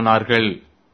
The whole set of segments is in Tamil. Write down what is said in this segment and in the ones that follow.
போனார்கள்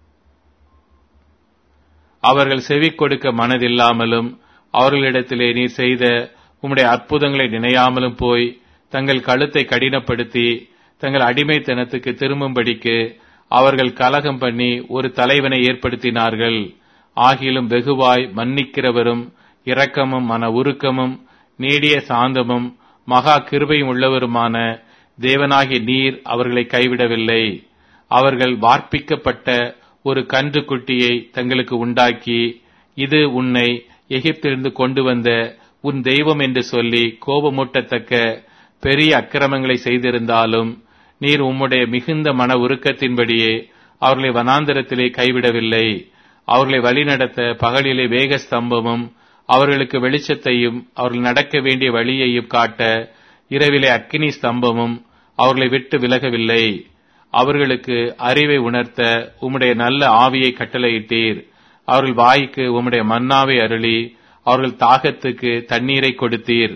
அவர்கள் செவி கொடுக்க மனதில்லாமலும் அவர்களிடத்திலே நீர் செய்த உம்முடைய அற்புதங்களை நினையாமலும் போய் தங்கள் கழுத்தை கடினப்படுத்தி தங்கள் அடிமைத்தனத்துக்கு திரும்பும்படிக்கு அவர்கள் கலகம் பண்ணி ஒரு தலைவனை ஏற்படுத்தினார்கள் ஆகிலும் வெகுவாய் மன்னிக்கிறவரும் இரக்கமும் மன உருக்கமும் நீடிய சாந்தமும் மகா கிருபையும் உள்ளவருமான தேவனாகிய நீர் அவர்களை கைவிடவில்லை அவர்கள் வார்ப்பிக்கப்பட்ட ஒரு கன்று குட்டியை தங்களுக்கு உண்டாக்கி இது உன்னை எகிப்திலிருந்து கொண்டு வந்த உன் தெய்வம் என்று சொல்லி கோபமூட்டத்தக்க பெரிய அக்கிரமங்களை செய்திருந்தாலும் நீர் உம்முடைய மிகுந்த மன உருக்கத்தின்படியே அவர்களை வனாந்தரத்திலே கைவிடவில்லை அவர்களை வழிநடத்த பகலிலே வேக ஸ்தம்பமும் அவர்களுக்கு வெளிச்சத்தையும் அவர்கள் நடக்க வேண்டிய வழியையும் காட்ட இரவிலே அக்கினி ஸ்தம்பமும் அவர்களை விட்டு விலகவில்லை அவர்களுக்கு அறிவை உணர்த்த உம்முடைய நல்ல ஆவியை கட்டளையிட்டீர் அவர்கள் வாய்க்கு உம்முடைய மன்னாவை அருளி அவர்கள் தாகத்துக்கு தண்ணீரை கொடுத்தீர்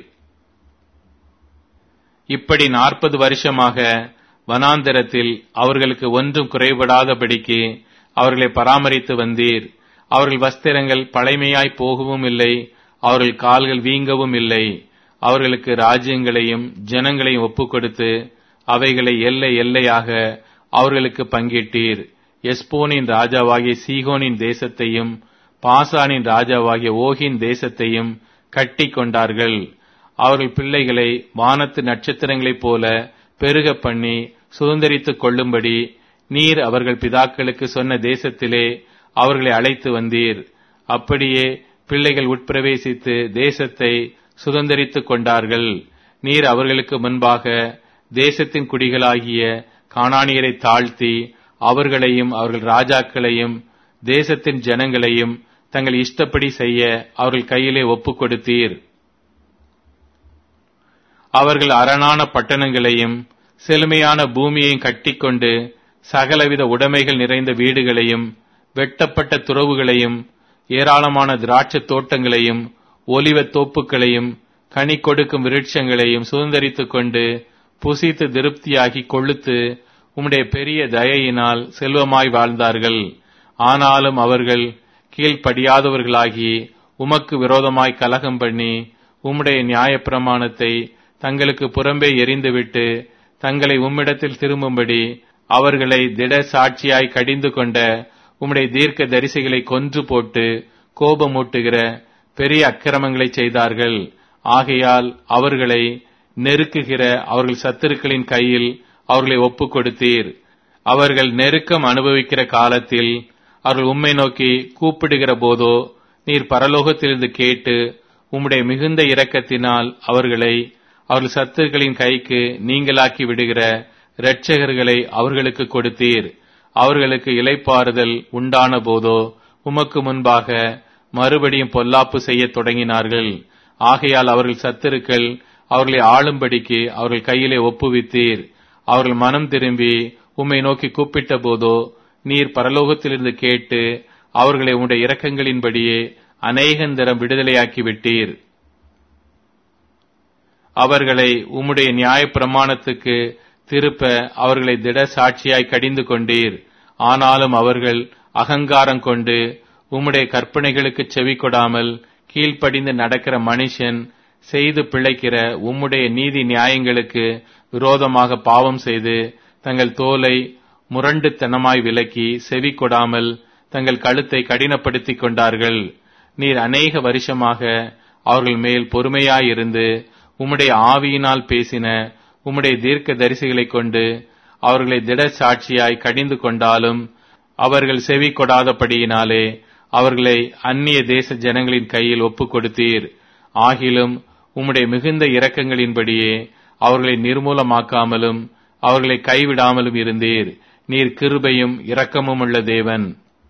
இப்படி நாற்பது வருஷமாக வனாந்தரத்தில் அவர்களுக்கு ஒன்றும் குறைபடாதபடிக்கு அவர்களை பராமரித்து வந்தீர் அவர்கள் வஸ்திரங்கள் பழைமையாய் போகவும் இல்லை அவர்கள் கால்கள் வீங்கவும் இல்லை அவர்களுக்கு ராஜ்யங்களையும் ஜனங்களையும் ஒப்புக் கொடுத்து அவைகளை எல்லை எல்லையாக அவர்களுக்கு பங்கிட்டீர் எஸ்போனின் ராஜாவாகிய சீகோனின் தேசத்தையும் பாசானின் ராஜாவாகிய ஓகின் தேசத்தையும் கட்டி கொண்டார்கள் அவர்கள் பிள்ளைகளை வானத்து நட்சத்திரங்களைப் போல பெருக பண்ணி சுதந்திரித்துக் கொள்ளும்படி நீர் அவர்கள் பிதாக்களுக்கு சொன்ன தேசத்திலே அவர்களை அழைத்து வந்தீர் அப்படியே பிள்ளைகள் உட்பிரவேசித்து தேசத்தை சுதந்திரித்துக் கொண்டார்கள் நீர் அவர்களுக்கு முன்பாக தேசத்தின் குடிகளாகிய காணானியரை தாழ்த்தி அவர்களையும் அவர்கள் ராஜாக்களையும் தேசத்தின் ஜனங்களையும் தங்கள் இஷ்டப்படி செய்ய அவர்கள் கையிலே ஒப்புக் கொடுத்தீர் அவர்கள் அரணான பட்டணங்களையும் செழுமையான பூமியையும் கட்டிக்கொண்டு சகலவித உடைமைகள் நிறைந்த வீடுகளையும் வெட்டப்பட்ட துறவுகளையும் ஏராளமான திராட்சத் தோட்டங்களையும் ஒலிவத் தோப்புகளையும் கனி கொடுக்கும் விருட்சங்களையும் சுதந்திரித்துக் கொண்டு புசித்து திருப்தியாகி கொழுத்து உம்முடைய பெரிய தயையினால் செல்வமாய் வாழ்ந்தார்கள் ஆனாலும் அவர்கள் கீழ்ப்படியாதவர்களாகி உமக்கு விரோதமாய் கலகம் பண்ணி உம்முடைய நியாயப்பிரமாணத்தை தங்களுக்கு புறம்பே எரிந்துவிட்டு தங்களை உம்மிடத்தில் திரும்பும்படி அவர்களை திட சாட்சியாய் கடிந்து கொண்ட உம்முடைய தீர்க்க தரிசிகளை கொன்று போட்டு கோபமூட்டுகிற பெரிய அக்கிரமங்களை செய்தார்கள் ஆகையால் அவர்களை நெருக்குகிற அவர்கள் சத்துருக்களின் கையில் அவர்களை ஒப்புக் கொடுத்தீர் அவர்கள் நெருக்கம் அனுபவிக்கிற காலத்தில் அவர்கள் உம்மை நோக்கி கூப்பிடுகிற போதோ நீர் பரலோகத்திலிருந்து கேட்டு உம்முடைய மிகுந்த இரக்கத்தினால் அவர்களை அவர்கள் சத்துருக்களின் கைக்கு நீங்களாக்கி விடுகிற இரட்சகர்களை அவர்களுக்கு கொடுத்தீர் அவர்களுக்கு இலைப்பாறுதல் உண்டான போதோ உமக்கு முன்பாக மறுபடியும் பொல்லாப்பு செய்யத் தொடங்கினார்கள் ஆகையால் அவர்கள் சத்துருக்கள் அவர்களை ஆளும்படிக்கு அவர்கள் கையிலே ஒப்புவித்தீர் அவர்கள் மனம் திரும்பி உம்மை நோக்கி கூப்பிட்ட போதோ நீர் பரலோகத்திலிருந்து கேட்டு அவர்களை உம்முடைய இரக்கங்களின்படியே அநேகந்தரம் விடுதலையாக்கி விட்டீர் அவர்களை உம்முடைய நியாய பிரமாணத்துக்கு திருப்ப அவர்களை திட சாட்சியாய் கடிந்து கொண்டீர் ஆனாலும் அவர்கள் அகங்காரம் கொண்டு உம்முடைய கற்பனைகளுக்கு செவி கொடாமல் கீழ்ப்படிந்து நடக்கிற மனுஷன் செய்து பிழைக்கிற உம்முடைய நீதி நியாயங்களுக்கு விரோதமாக பாவம் செய்து தங்கள் தோலை முரண்டுத்தனமாய் விலக்கி செவி கொடாமல் தங்கள் கழுத்தை கடினப்படுத்திக் கொண்டார்கள் நீர் அநேக வருஷமாக அவர்கள் மேல் பொறுமையாயிருந்து உம்முடைய ஆவியினால் பேசின உம்முடைய தீர்க்க தரிசிகளைக் கொண்டு அவர்களை திட சாட்சியாய் கடிந்து கொண்டாலும் அவர்கள் செவி கொடாதபடியினாலே அவர்களை அந்நிய தேச ஜனங்களின் கையில் ஒப்புக் கொடுத்தீர் ஆகிலும் உம்முடைய மிகுந்த இரக்கங்களின்படியே அவர்களை நிர்மூலமாக்காமலும் அவர்களை கைவிடாமலும் இருந்தீர் நீர் கிருபையும் இரக்கமும் உள்ள தேவன்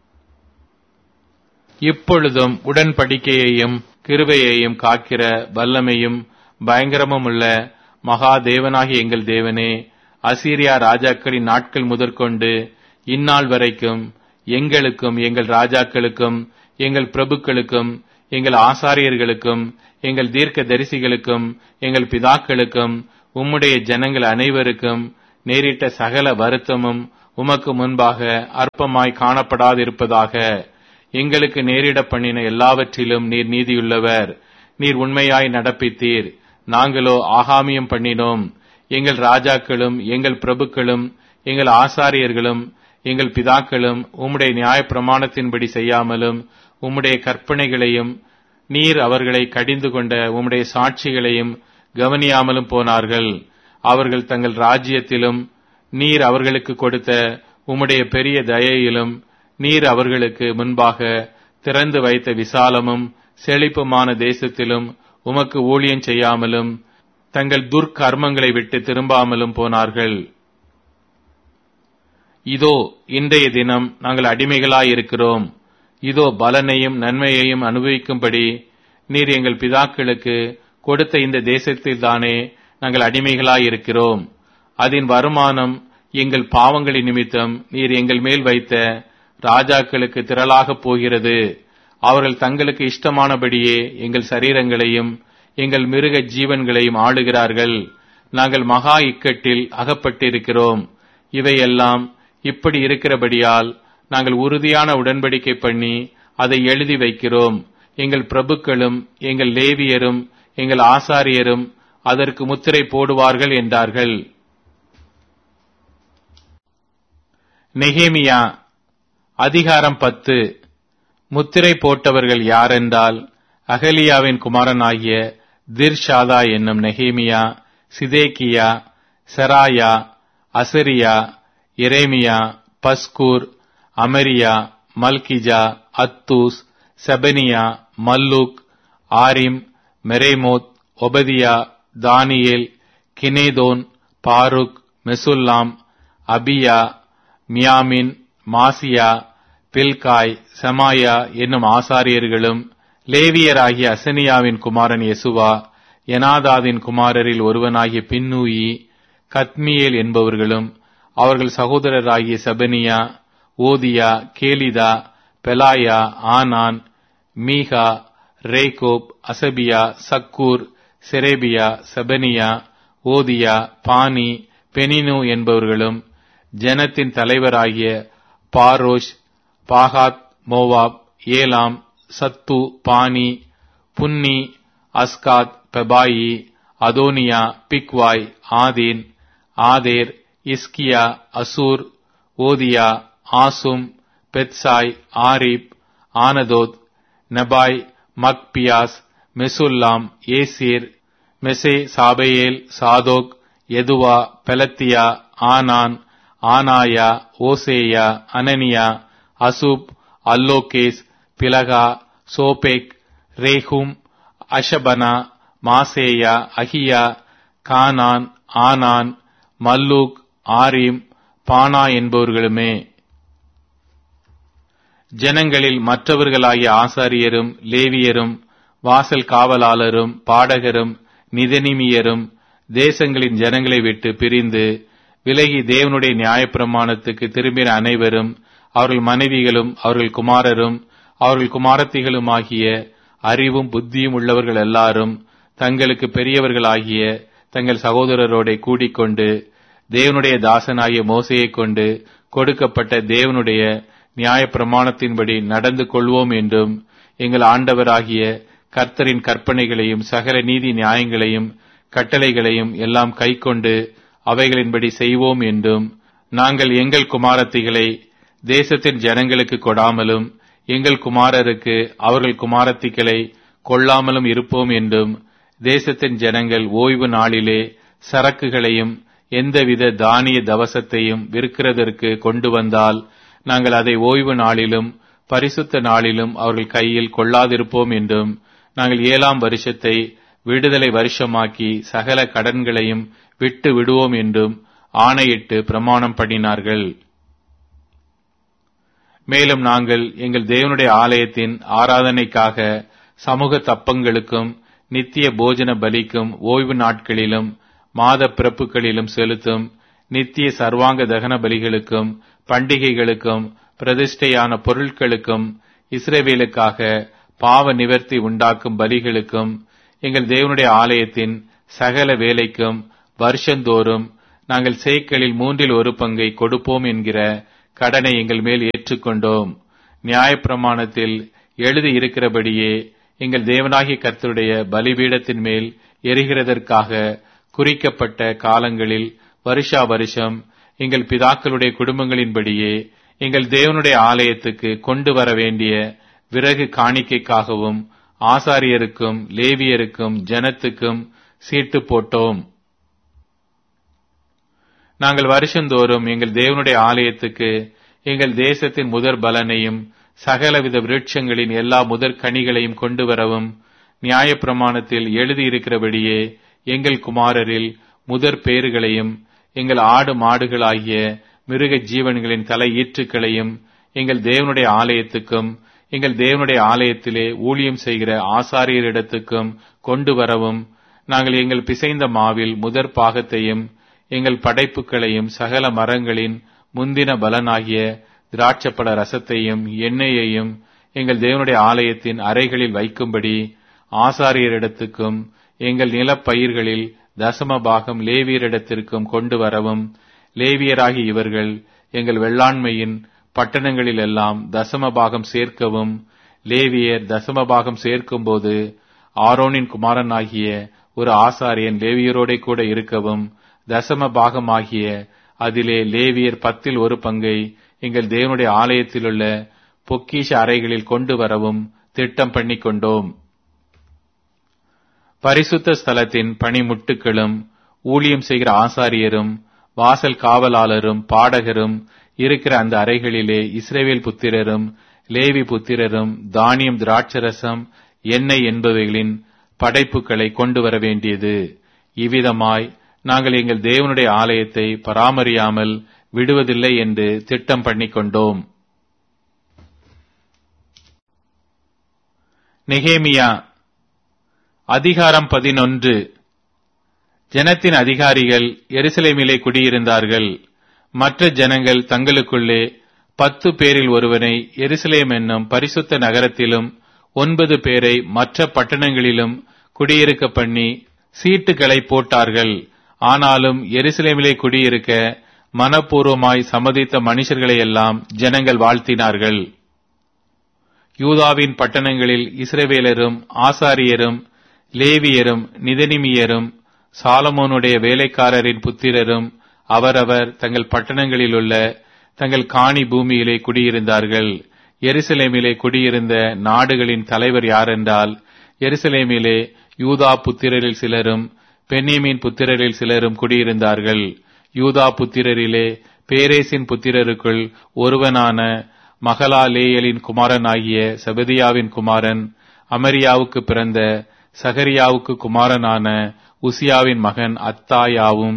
இப்பொழுதும் உடன்படிக்கையையும் கிருபையையும் காக்கிற வல்லமையும் பயங்கரமும் உள்ள மகா தேவனாகிய எங்கள் தேவனே அசீரியா ராஜாக்களின் நாட்கள் முதற்கொண்டு இந்நாள் வரைக்கும் எங்களுக்கும் எங்கள் ராஜாக்களுக்கும் எங்கள் பிரபுக்களுக்கும் எங்கள் ஆசாரியர்களுக்கும் எங்கள் தீர்க்க தரிசிகளுக்கும் எங்கள் பிதாக்களுக்கும் உம்முடைய ஜனங்கள் அனைவருக்கும் நேரிட்ட சகல வருத்தமும் உமக்கு முன்பாக அற்பமாய் காணப்படாதிருப்பதாக எங்களுக்கு நேரிட பண்ணின எல்லாவற்றிலும் நீர் நீதியுள்ளவர் நீர் உண்மையாய் நடப்பித்தீர் நாங்களோ ஆகாமியம் பண்ணினோம் எங்கள் ராஜாக்களும் எங்கள் பிரபுக்களும் எங்கள் ஆசாரியர்களும் எங்கள் பிதாக்களும் உம்முடைய நியாய பிரமாணத்தின்படி செய்யாமலும் உம்முடைய கற்பனைகளையும் நீர் அவர்களை கடிந்து கொண்ட உம்முடைய சாட்சிகளையும் கவனியாமலும் போனார்கள் அவர்கள் தங்கள் ராஜ்யத்திலும் நீர் அவர்களுக்கு கொடுத்த உம்முடைய பெரிய தயையிலும் நீர் அவர்களுக்கு முன்பாக திறந்து வைத்த விசாலமும் செழிப்புமான தேசத்திலும் உமக்கு ஊழியம் செய்யாமலும் தங்கள் துர்க்கர்மங்களை விட்டு திரும்பாமலும் போனார்கள் இதோ இன்றைய தினம் நாங்கள் அடிமைகளாயிருக்கிறோம் இதோ பலனையும் நன்மையையும் அனுபவிக்கும்படி நீர் எங்கள் பிதாக்களுக்கு கொடுத்த இந்த தேசத்தில்தானே நாங்கள் அடிமைகளாயிருக்கிறோம் அதன் வருமானம் எங்கள் பாவங்களின் நிமித்தம் நீர் எங்கள் மேல் வைத்த ராஜாக்களுக்கு திரளாகப் போகிறது அவர்கள் தங்களுக்கு இஷ்டமானபடியே எங்கள் சரீரங்களையும் எங்கள் மிருக ஜீவன்களையும் ஆளுகிறார்கள் நாங்கள் மகா இக்கட்டில் அகப்பட்டிருக்கிறோம் இவையெல்லாம் இப்படி இருக்கிறபடியால் நாங்கள் உறுதியான உடன்படிக்கை பண்ணி அதை எழுதி வைக்கிறோம் எங்கள் பிரபுக்களும் எங்கள் லேவியரும் எங்கள் ஆசாரியரும் அதற்கு முத்திரை போடுவார்கள் என்றார்கள் நெகேமியா அதிகாரம் பத்து முத்திரை போட்டவர்கள் யாரென்றால் அகலியாவின் குமாரனாகிய திர்ஷாதா என்னும் நெகேமியா சிதேக்கியா செராயா அசரியா எரேமியா பஸ்கூர் அமரியா மல்கிஜா அத்தூஸ் செபனியா மல்லூக் ஆரிம் மெரேமோத் ஒபதியா தானியேல் கினேதோன் பாருக் மெசுல்லாம் அபியா மியாமின் மாசியா பில்காய் செமாயா என்னும் ஆசாரியர்களும் லேவியராகிய அசனியாவின் குமாரன் யெசுவா எனாதாதின் குமாரரில் ஒருவனாகிய பின்னூயி கத்மியேல் என்பவர்களும் அவர்கள் சகோதரராகிய செபனியா ஓதியா கேலிதா பெலாயா ஆனான் மீகா ரேகோப் அசபியா சக்கூர் செரேபியா செபனியா ஓதியா பானி பெனினு என்பவர்களும் ஜனத்தின் தலைவராகிய பாரோஷ் பாகாத் Moab Elam Zatthu Bani Bunni Azgad Bebai Adonijah Bigvai Adin Ater Hizkijah Azzur Hodijah Hashum Bezai Hariph Anathoth Nebai Magpiash Meshullam Hezir Meshezabeel Zadok Jaddua Pelatiah ஆனான் ஆனாயா ஓசேயா அனனியா அசூப் அல்லோகேஸ் பிலகா சோபேக் ரேஹும் அஷபனா மாசேயா அகியா கானான் ஆனான் மல்லூக் ஆரீம் பானா என்பவர்களுமே ஜனங்களில் மற்றவர்களாகிய ஆசாரியரும் லேவியரும் வாசல் காவலாளரும் பாடகரும் நிதனிமியரும் தேசங்களின் ஜனங்களை விட்டு பிரிந்து விலகி தேவனுடைய நியாயப்பிரமாணத்துக்கு திரும்பின அனைவரும் அவர்கள் மனைவிகளும் அவர்கள் குமாரரும் அவர்கள் குமாரத்திகளுமாகிய அறிவும் புத்தியும் உள்ளவர்கள் எல்லாரும் தங்களுக்கு பெரியவர்களாகிய தங்கள் சகோதரரோட கூடிக்கொண்டு தேவனுடைய தாசனாகிய மோசையைக் கொண்டு கொடுக்கப்பட்ட தேவனுடைய நியாய பிரமாணத்தின்படி நடந்து கொள்வோம் என்றும் எங்கள் ஆண்டவராகிய கர்த்தரின் கற்பனைகளையும் சகல நீதி நியாயங்களையும் கட்டளைகளையும் எல்லாம் கைக்கொண்டு அவைகளின்படி செய்வோம் என்றும் நாங்கள் எங்கள் குமாரத்திகளை தேசத்தின் ஜனங்களுக்கு கொடாமலும் எங்கள் குமாரருக்கு அவர்கள் குமாரத்திகளை கொள்ளாமலும் இருப்போம் என்றும் தேசத்தின் ஜனங்கள் ஓய்வு நாளிலே சரக்குகளையும் எந்தவித தானிய தவசத்தையும் விற்கிறதற்கு கொண்டு வந்தால் நாங்கள் அதை ஓய்வு நாளிலும் பரிசுத்த நாளிலும் அவர்கள் கையில் கொள்ளாதிருப்போம் என்றும் நாங்கள் ஏழாம் வருஷத்தை விடுதலை வருஷமாக்கி சகல கடன்களையும் விட்டு விடுவோம் என்றும் ஆணையிட்டு பிரமாணம் பண்ணினார்கள் மேலும் நாங்கள் எங்கள் தேவனுடைய ஆலயத்தின் ஆராதனைக்காக சமூக தப்பங்களுக்கும் நித்திய போஜன பலிக்கும் ஓய்வு நாட்களிலும் மாத பிறப்புகளிலும் செலுத்தும் நித்திய சர்வாங்க தகன பலிகளுக்கும் பண்டிகைகளுக்கும் பிரதிஷ்டையான பொருட்களுக்கும் இஸ்ரேவேலுக்காக பாவ நிவர்த்தி உண்டாக்கும் பலிகளுக்கும் எங்கள் தேவனுடைய ஆலயத்தின் சகல வேலைக்கும் வருஷந்தோறும் நாங்கள் சேய்க்களில் மூன்றில் ஒரு பங்கை கொடுப்போம் என்கிற கடனை எங்கள் மேல் ஏற்றுக்கொண்டோம் நியாயப்பிரமாணத்தில் எழுதி இருக்கிறபடியே எங்கள் தேவனாகிய கர்த்தருடைய பலிபீடத்தின் மேல் எரிகிறதற்காக குறிக்கப்பட்ட காலங்களில் வருஷா வருஷம் எங்கள் பிதாக்களுடைய குடும்பங்களின்படியே எங்கள் தேவனுடைய ஆலயத்துக்கு கொண்டு வர வேண்டிய விறகு காணிக்கைக்காகவும் ஆசாரியருக்கும் லேவியருக்கும் ஜனத்துக்கும் சீட்டு போட்டோம் நாங்கள் வருஷந்தோறும் எங்கள் தேவனுடைய ஆலயத்துக்கு எங்கள் தேசத்தின் முதற் பலனையும் சகலவித விருட்சங்களின் எல்லா முதற் கனிகளையும் கொண்டு வரவும் நியாயப்பிரமாணத்தில் எழுதியிருக்கிறபடியே எங்கள் குமாரரில் முதற் பேறுகளையும் எங்கள் ஆடு மாடுகளாகிய மிருக ஜீவன்களின் தலை ஈற்றுக்களையும் எங்கள் தேவனுடைய ஆலயத்துக்கும் எங்கள் தேவனுடைய ஆலயத்திலே ஊழியம் செய்கிற ஆசாரியரிடத்துக்கும் கொண்டு வரவும் நாங்கள் எங்கள் பிசைந்த மாவில் முதற் பாகத்தையும் எங்கள் படைப்புகளையும் சகல மரங்களின் முந்தின பலனாகிய திராட்சப்பட ரசத்தையும் எண்ணெயையும் எங்கள் தேவனுடைய ஆலயத்தின் அறைகளில் வைக்கும்படி ஆசாரியரிடத்துக்கும் எங்கள் நிலப்பயிர்களில் தசம பாகம் லேவியரிடத்திற்கும் கொண்டு வரவும் லேவியராகி இவர்கள் எங்கள் வெள்ளாண்மையின் பட்டணங்களிலெல்லாம் தசம பாகம் சேர்க்கவும் லேவியர் தசம பாகம் சேர்க்கும்போது ஆரோனின் குமாரனாகிய ஒரு ஆசாரியன் லேவியரோட கூட இருக்கவும் தசம பாகமாகிய அதிலே லேவியர் பத்தில் ஒரு பங்கை எங்கள் தேவனுடைய ஆலயத்திலுள்ள பொக்கிஷ அறைகளில் கொண்டு வரவும் திட்டம் பண்ணிக் கொண்டோம் பரிசுத்த ஸ்தலத்தின் பணிமுட்டுகளும் ஊழியம் செய்கிற ஆசாரியரும் வாசல் காவலாளரும் பாடகரும் இருக்கிற அந்த அறைகளிலே இஸ்ரேவேல் புத்திரரும் லேவி புத்திரரும் தானியம் திராட்சரசம் எண்ணெய் என்பவைகளின் படைப்புகளை கொண்டு வர வேண்டியது இவ்விதமாய் நாங்கள் எங்கள் தேவனுடைய ஆலயத்தை பராமரியாமல் விடுவதில்லை என்று திட்டம் பண்ணிக் கொண்டோம் நெகேமியா அதிகாரம் பதினொன்று ஜனத்தின் அதிகாரிகள் எருசலேமிலே குடியிருந்தார்கள் மற்ற ஜனங்கள் தங்களுக்குள்ளே பத்து பேரில் ஒருவனை எருசலேம் என்னும் பரிசுத்த நகரத்திலும் ஒன்பது பேரை மற்ற பட்டணங்களிலும் குடியிருக்க பண்ணி சீட்டுகளை போட்டார்கள் ஆனாலும் எருசலேமிலே குடியிருக்க மனப்பூர்வமாய் சம்மதித்த மனுஷர்களையெல்லாம் ஜனங்கள் வாழ்த்தினார்கள் யூதாவின் பட்டணங்களில் இஸ்ரவேலரும் ஆசாரியரும் லேவியரும் நிதனிமியரும் சாலமோனுடைய வேலைக்காரரின் புத்திரரும் அவரவர் தங்கள் பட்டணங்களிலுள்ள தங்கள் காணி பூமியிலே குடியிருந்தார்கள் எருசலேமிலே குடியிருந்த நாடுகளின் தலைவர் யாரென்றால் எருசலேமிலே யூதா புத்திரரில் சிலரும் பென்னியமின் புத்திரரில் சிலரும் குடியிருந்தார்கள் யூதா புத்திரரிலே பேரேசின் புத்திரருக்குள் ஒருவனான மகலாலேயலின் குமாரனாகிய செபதியாவின் குமாரன் அமரியாவுக்கு பிறந்த சகரியாவுக்கு குமாரனான உசியாவின் மகன் அத்தாயாவும்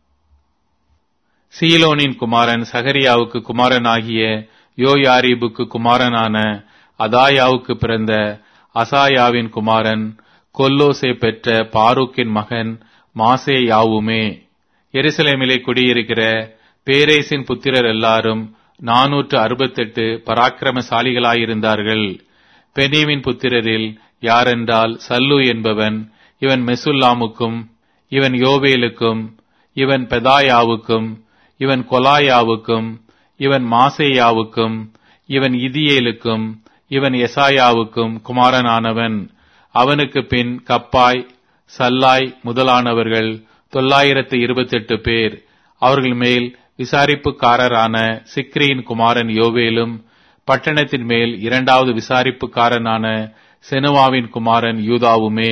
சீலோனின் குமாரன் சகரியாவுக்கு குமாரனாகிய யோயாரீபுக்கு குமாரனான அதாயாவுக்கு பிறந்த அசாயாவின் குமாரன் கொல்லோசே பெற்ற பாரூக்கின் மகன் மாசேயாவுமே எருசலேமிலே குடியிருக்கிற பேரேசின் புத்திரர் எல்லாரும் நாநூற்று அறுபத்தெட்டு பராக்கிரமசாலிகளாயிருந்தார்கள் பெனீமின் புத்திரரில் யாரென்றால் சல்லு என்பவன் இவன் மெசுல்லாமுக்கும் இவன் யோவேலுக்கும் இவன் பெதாயாவுக்கும் இவன் கொலாயாவுக்கும் இவன் மாசேயாவுக்கும் இவன் இதியேலுக்கும் இவன் எசாயாவுக்கும் குமாரனானவன் அவனுக்கு பின் கப்பாய் சல்லாய் முதலானவர்கள் தொள்ளாயிரத்து இருபத்தெட்டு பேர் அவர்கள் மேல் விசாரிப்புக்காரரான சிக்ரியின் குமாரன் யோவேலும் பட்டணத்தின் மேல் இரண்டாவது விசாரிப்புக்காரனான செனுவாவின் குமாரன் யூதாவுமே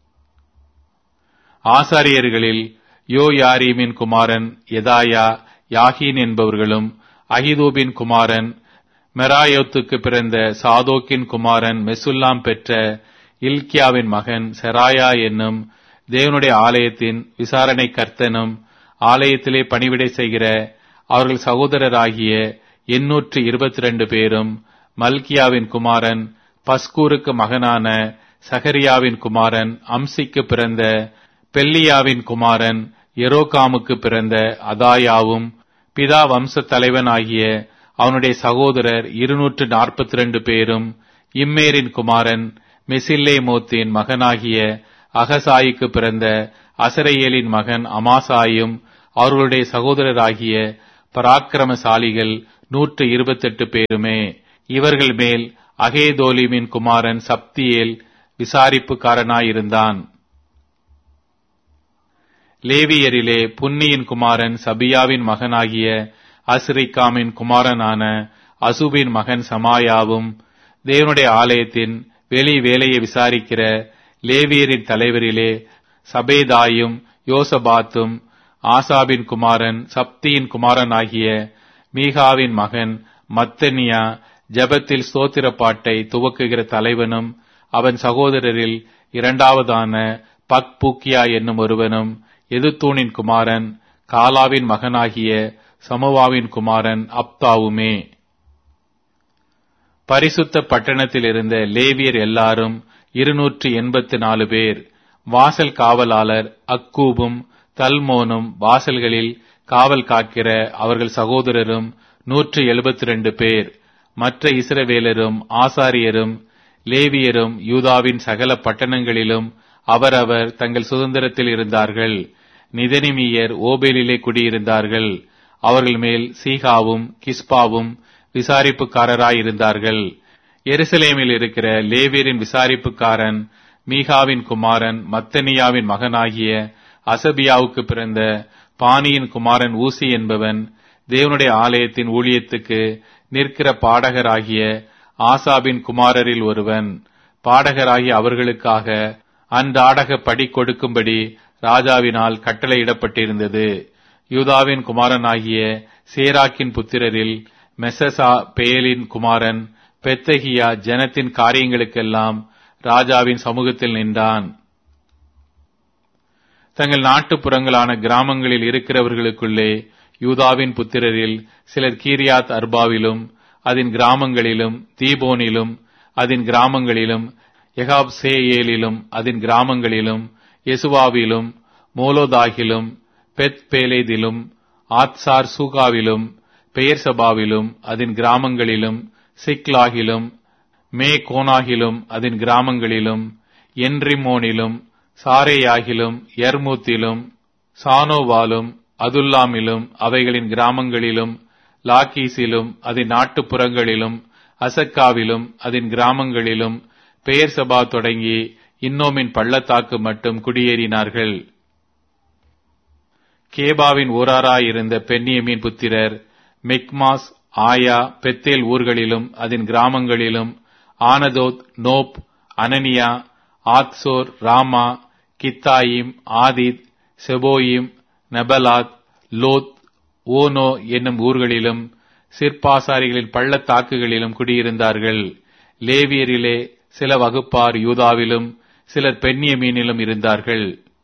ஆசாரியர்களில் யோயாரீமின் குமாரன் எதாயா யாகீன் என்பவர்களும் அகிதூபின் குமாரன் மெராயோத்துக்கு பிறந்த சாதோக்கின் குமாரன் மெசுல்லாம் பெற்ற இல்கியாவின் மகன் செராயா என்னும் தேவனுடைய ஆலயத்தின் விசாரணை கர்த்தனும் ஆலயத்திலே பணிவிடை செய்கிற அவர்கள் சகோதரராகிய எண்ணூற்று இருபத்தி ரெண்டு பேரும் மல்கியாவின் குமாரன் பஸ்கூருக்கு மகனான சகரியாவின் குமாரன் அம்சிக்கு பிறந்த பெல்லியாவின் குமாரன் எரோகாமுக்கு பிறந்த அதாயாவும் பிதா வம்ச தலைவனாகிய அவனுடைய சகோதரர் இருநூற்று நாற்பத்தி ரெண்டு பேரும் இம்மேரின் குமாரன் மெசில்லே மோத்தின் மகனாகிய அகசாயிக்கு பிறந்த அசரையேலின் மகன் அமாசாயும் அவர்களுடைய சகோதரராகிய பராக்கிரமசாலிகள் நூற்று இருபத்தெட்டு பேருமே இவர்கள் மேல் அகேதோலிமின் குமாரன் சப்தியேல் விசாரிப்புக்காரனாயிருந்தான் லேவியரிலே புன்னியின் குமாரன் சபியாவின் மகனாகிய அஸ்ரிக்காமின் குமாரனான அசுபின் மகன் சமாயாவும் தேவனுடைய ஆலயத்தின் வெளி வேலையை விசாரிக்கிற லேவியரின் தலைவரிலே சபேதாயும் யோசபாத்தும் ஆசாபின் குமாரன் சப்தியின் குமாரனாகிய மீகாவின் மகன் மத்தனியா ஜபத்தில் ஸ்தோத்திர பாட்டை துவக்குகிற தலைவனும் அவன் சகோதரரில் இரண்டாவதான பக்பூக்கியா என்னும் ஒருவனும் எதுத்தூனின் குமாரன் காலாவின் மகனாகிய சமோவாவின் குமாரன் அப்தாவுமே பரிசுத்த பட்டணத்தில் இருந்த லேவியர் எல்லாரும் இருநூற்றி எண்பத்து நாலு பேர் வாசல் காவலாளர் அக்கூபும் தல்மோனும் வாசல்களில் காவல் காக்கிற அவர்கள் சகோதரரும் நூற்று எழுபத்தி ரெண்டு பேர் மற்ற இஸ்ரவேலரும் ஆசாரியரும் லேவியரும் யூதாவின் சகல பட்டணங்களிலும் அவரவர் தங்கள் சுதந்திரத்தில் இருந்தார்கள் நிதனிமியர் ஓபேலிலே குடியிருந்தார்கள் அவர்கள் மேல் சீகாவும் கிஸ்பாவும் விசாரிப்புக்காரராயிருந்தார்கள் எருசலேமில் இருக்கிற லேவியரின் விசாரிப்புக்காரன் மீகாவின் குமாரன் மத்தனியாவின் மகனாகிய அசபியாவுக்கு பிறந்த பானியின் குமாரன் ஊசி என்பவன் தேவனுடைய ஆலயத்தின் ஊழியத்துக்கு நிற்கிற பாடகராகிய ஆசாபின் குமாரரில் ஒருவன் பாடகராகிய அவர்களுக்காக அன்றாடக படி கொடுக்கும்படி ராஜாவினால் கட்டளையிடப்பட்டிருந்தது யூதாவின் குமாரனாகிய சேராக்கின் புத்திரரில் மெசசா பேலின் குமாரன் பெத்தகியா ஜனத்தின் காரியங்களுக்கெல்லாம் ராஜாவின் சமூகத்தில் நின்றான் தங்கள் நாட்டுப்புறங்களான கிராமங்களில் இருக்கிறவர்களுக்குள்ளே யூதாவின் புத்திரரில் சிலர் கீரியாத் அர்பாவிலும் அதன் கிராமங்களிலும் தீபோனிலும் அதன் கிராமங்களிலும் எகாப் சேயேலிலும் அதன் கிராமங்களிலும் எசுவாவிலும் மோலோதாகிலும் பெத் பேலேதிலும் ஆத்சார் சூகாவிலும் பெயர் சபாவிலும் அதன் கிராமங்களிலும் சிக்லாகிலும் மே கோனாகிலும் அதன் கிராமங்களிலும் என்ரிமோனிலும் சாரேயாகிலும் யர்மூத்திலும் சானோவாலும் அதுல்லாமிலும் அவைகளின் கிராமங்களிலும் லாக்கீஸிலும் அதன் நாட்டுப்புறங்களிலும் அசக்காவிலும் அதன் கிராமங்களிலும் பெயர் சபா தொடங்கி இன்னோமின் பள்ளத்தாக்கு மட்டும் குடியேறினார்கள் கேபாவின் ஊராராயிருந்த பென்னியமின் புத்திரர் மிக்மாஸ் ஆயா பெத்தேல் ஊர்களிலும் அதன் கிராமங்களிலும் Anathoth Nob Ananiah Hazor Ramah Gittaim Hadid Zeboim Neballat Lod Ono என்னும் ஊர்களிலும் சிற்பாசாரிகளின் பள்ளத்தாக்குகளிலும் குடியிருந்தார்கள் லேவியரிலே சில வகுப்பார் யூதாவிலும் சிலர் பெண்ணியமீனிலும் இருந்தார்கள்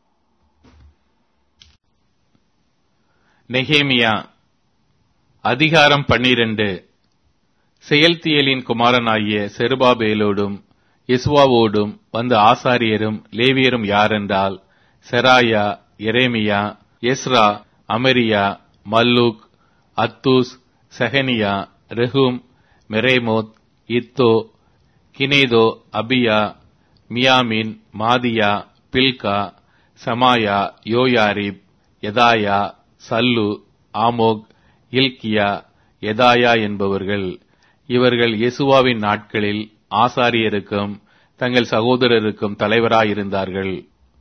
நெகேமியா அதிகாரம் பன்னிரண்டு செயல்தியலின் குமாரனாகிய செருபாபேலோடும் இஸ்வாவோடும் வந்த ஆசாரியரும் லேவியரும் யாரென்றால் Seraiah Jeremiah Ezra Amariah Malluch Hattush Shechaniah Rehum Meremoth Iddo Ginnetho Abijah Miamin Maadiah Bilgah Shemaiah Joiarib Jedaiah Sallu Amok இல்கியா எதாயா என்பவர்கள் இவர்கள் இயேசுவாவின் நாட்களில் ஆசாரியருக்கும் தங்கள் சகோதரருக்கும் தலைவராயிருந்தார்கள்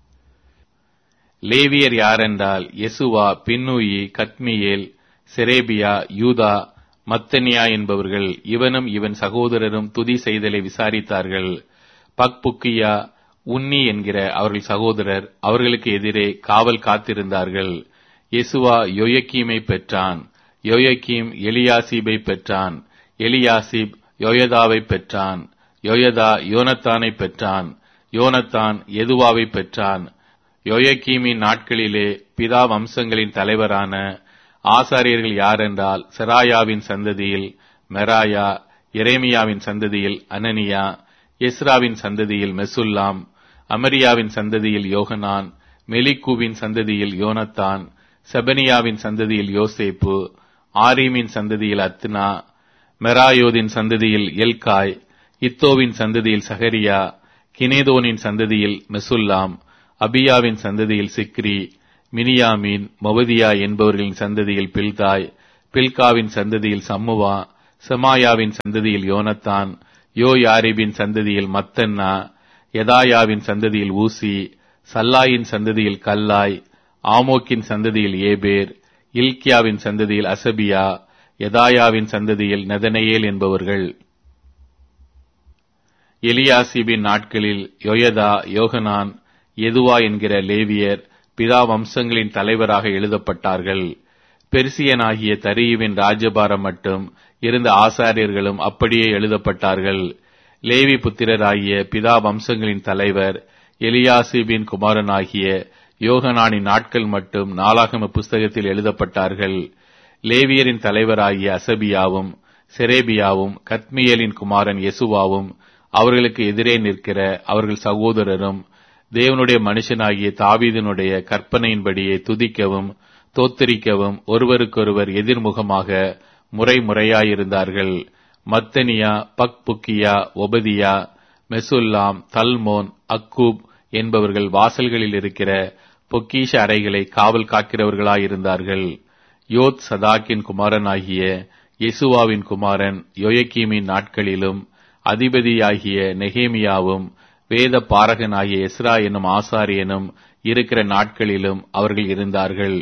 லேவியர் யாரென்றால் யெசுவா பின்னூயி கத்மியேல் செரேபியா யூதா மத்தனியா என்பவர்கள் இவனும் இவன் சகோதரரும் துதி செய்தலை விசாரித்தார்கள் பக்புக்கியா உன்னி என்கிற அவர்கள் சகோதரர் அவர்களுக்கு எதிரே காவல் காத்திருந்தார்கள் யெசுவா யோயக்கீமை பெற்றான் யோயக்கீம் எலியாசிபை பெற்றான் எலியாசிப் யோயதாவை பெற்றான் யோயதா யோனத்தானை பெற்றான் யோனத்தான் எதுவாவை பெற்றான் யோயக்கீமின் நாட்களிலே பிதா வம்சங்களின் தலைவரான ஆசாரியர்கள் யாரென்றால் செராயாவின் சந்ததியில் மெராயா எரேமியாவின் சந்ததியில் அனனியா எஸ்ராவின் சந்ததியில் மெசுல்லாம் அமரியாவின் சந்ததியில் யோகனான் மெலிக்கூவின் சந்ததியில் யோனத்தான் செபனியாவின் சந்ததியில் யோசேப்பு ஆரீமின் சந்ததியில் அத்னா மெராயோதின் சந்ததியில் எல்காய் இத்தோவின் சந்ததியில் சகரியா கினேதோனின் சந்ததியில் மெசுல்லாம் அபியாவின் சந்ததியில் சிக்ரி மினியாமீன் மொபதியா என்பவர்களின் சந்ததியில் பில்தாய் பில்காவின் சந்ததியில் சம்முவா செமாயாவின் சந்ததியில் யோனத்தான் யோயாரிபின் சந்ததியில் மத்தன்னா யதாயாவின் சந்ததியில் ஊசி சல்லாயின் சந்ததியில் கல்லாய் ஆமோக்கின் சந்ததியில் ஏபேர் இல்கியாவின் சந்ததியில் அசபியா யதாயாவின் சந்ததியில் நெதனையேல் என்பவர்கள் எலியாசிபின் நாட்களில் யொயதா யோகனான் எதுவா என்கிற லேவியர் பிதா வம்சங்களின் தலைவராக எழுதப்பட்டார்கள் பெர்சியனாகிய தரியுவின் ராஜபாரம் மட்டும் இருந்த ஆசாரியர்களும் அப்படியே எழுதப்பட்டார்கள் லேவி புத்திரராகிய பிதா வம்சங்களின் தலைவர் எலியாசிபின் குமாரனாகிய யோகனானின் நாட்கள் மட்டும் நாளாகம புஸ்தகத்தில் எழுதப்பட்டார்கள் லேவியரின் தலைவராகிய அசபியாவும் செரேபியாவும் கத்மியலின் குமாரன் யெசுவாவும் அவர்களுக்கு எதிரே நிற்கிற அவர்கள் சகோதரரும் தேவனுடைய மனுஷனாகிய தாவீதினுடைய கற்பனையின்படியே துதிக்கவும் தோத்தரிக்கவும் ஒருவருக்கொருவர் எதிர்முகமாக முறை முறையாயிருந்தார்கள் மத்தனியா பக்புக்கியா ஒபதியா மெசுல்லாம் தல்மோன் அக்கூப் என்பவர்கள் வாசல்களில் இருக்கிற பொக்கீஷ அறைகளை காவல் காக்கிறவர்களாயிருந்தார்கள் யோத் சதாக்கின் குமாரனாகிய யெசுவாவின் குமாரன் யோயக்கீமின் நாட்களிலும் அதிபதியாகிய நெகேமியாவும் வேத பாரகனாகிய எஸ்ரா என்னும் ஆசாரியனும் இருக்கிற நாட்களிலும் அவர்கள் இருந்தார்கள்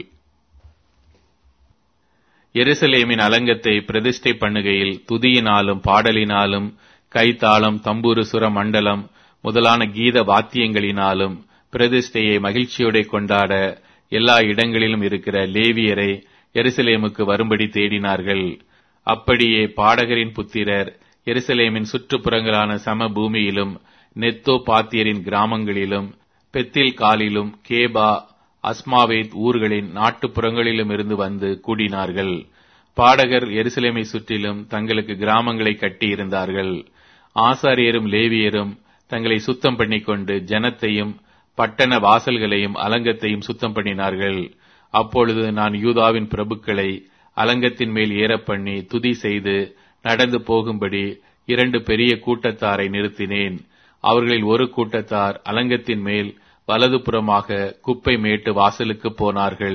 எருசலேமின் அலங்கத்தை பிரதிஷ்டை பண்ணுகையில் துதியினாலும் பாடலினாலும் கைத்தாளம் தம்புரு சுர மண்டலம் முதலான கீத வாத்தியங்களினாலும் பிரதிஷ்டையை மகிழ்ச்சியோட கொண்டாட எல்லா இடங்களிலும் இருக்கிற லேவியரை எருசலேமுக்கு வரும்படி தேடினார்கள் அப்படியே பாடகரின் புத்திரர் எருசலேமின் சுற்றுப்புறங்களான சம பூமியிலும் நெத்தோ பாத்தியரின் கிராமங்களிலும் பெத்தில் காலிலும் கேபா அஸ்மாவேத் ஊர்களின் நாட்டுப்புறங்களிலும் இருந்து வந்து கூடினார்கள் பாடகர் எருசலேமை சுற்றிலும் தங்களுக்கு கிராமங்களை கட்டியிருந்தார்கள் ஆசாரியரும் லேவியரும் தங்களை சுத்தம் பண்ணிக்கொண்டு ஜனத்தையும் பட்டண வாசல்களையும் அலங்கத்தையும் சுத்தம் பண்ணினார்கள் அப்பொழுது நான் யூதாவின் பிரபுக்களை அலங்கத்தின் மேல் ஏறப்பண்ணி துதி செய்து நடந்து போகும்படி இரண்டு பெரிய கூட்டத்தாரை நிறுத்தினேன் அவர்களில் ஒரு கூட்டத்தார் அலங்கத்தின் மேல் வலது புறமாக குப்பை மேட்டு வாசலுக்கு போனார்கள்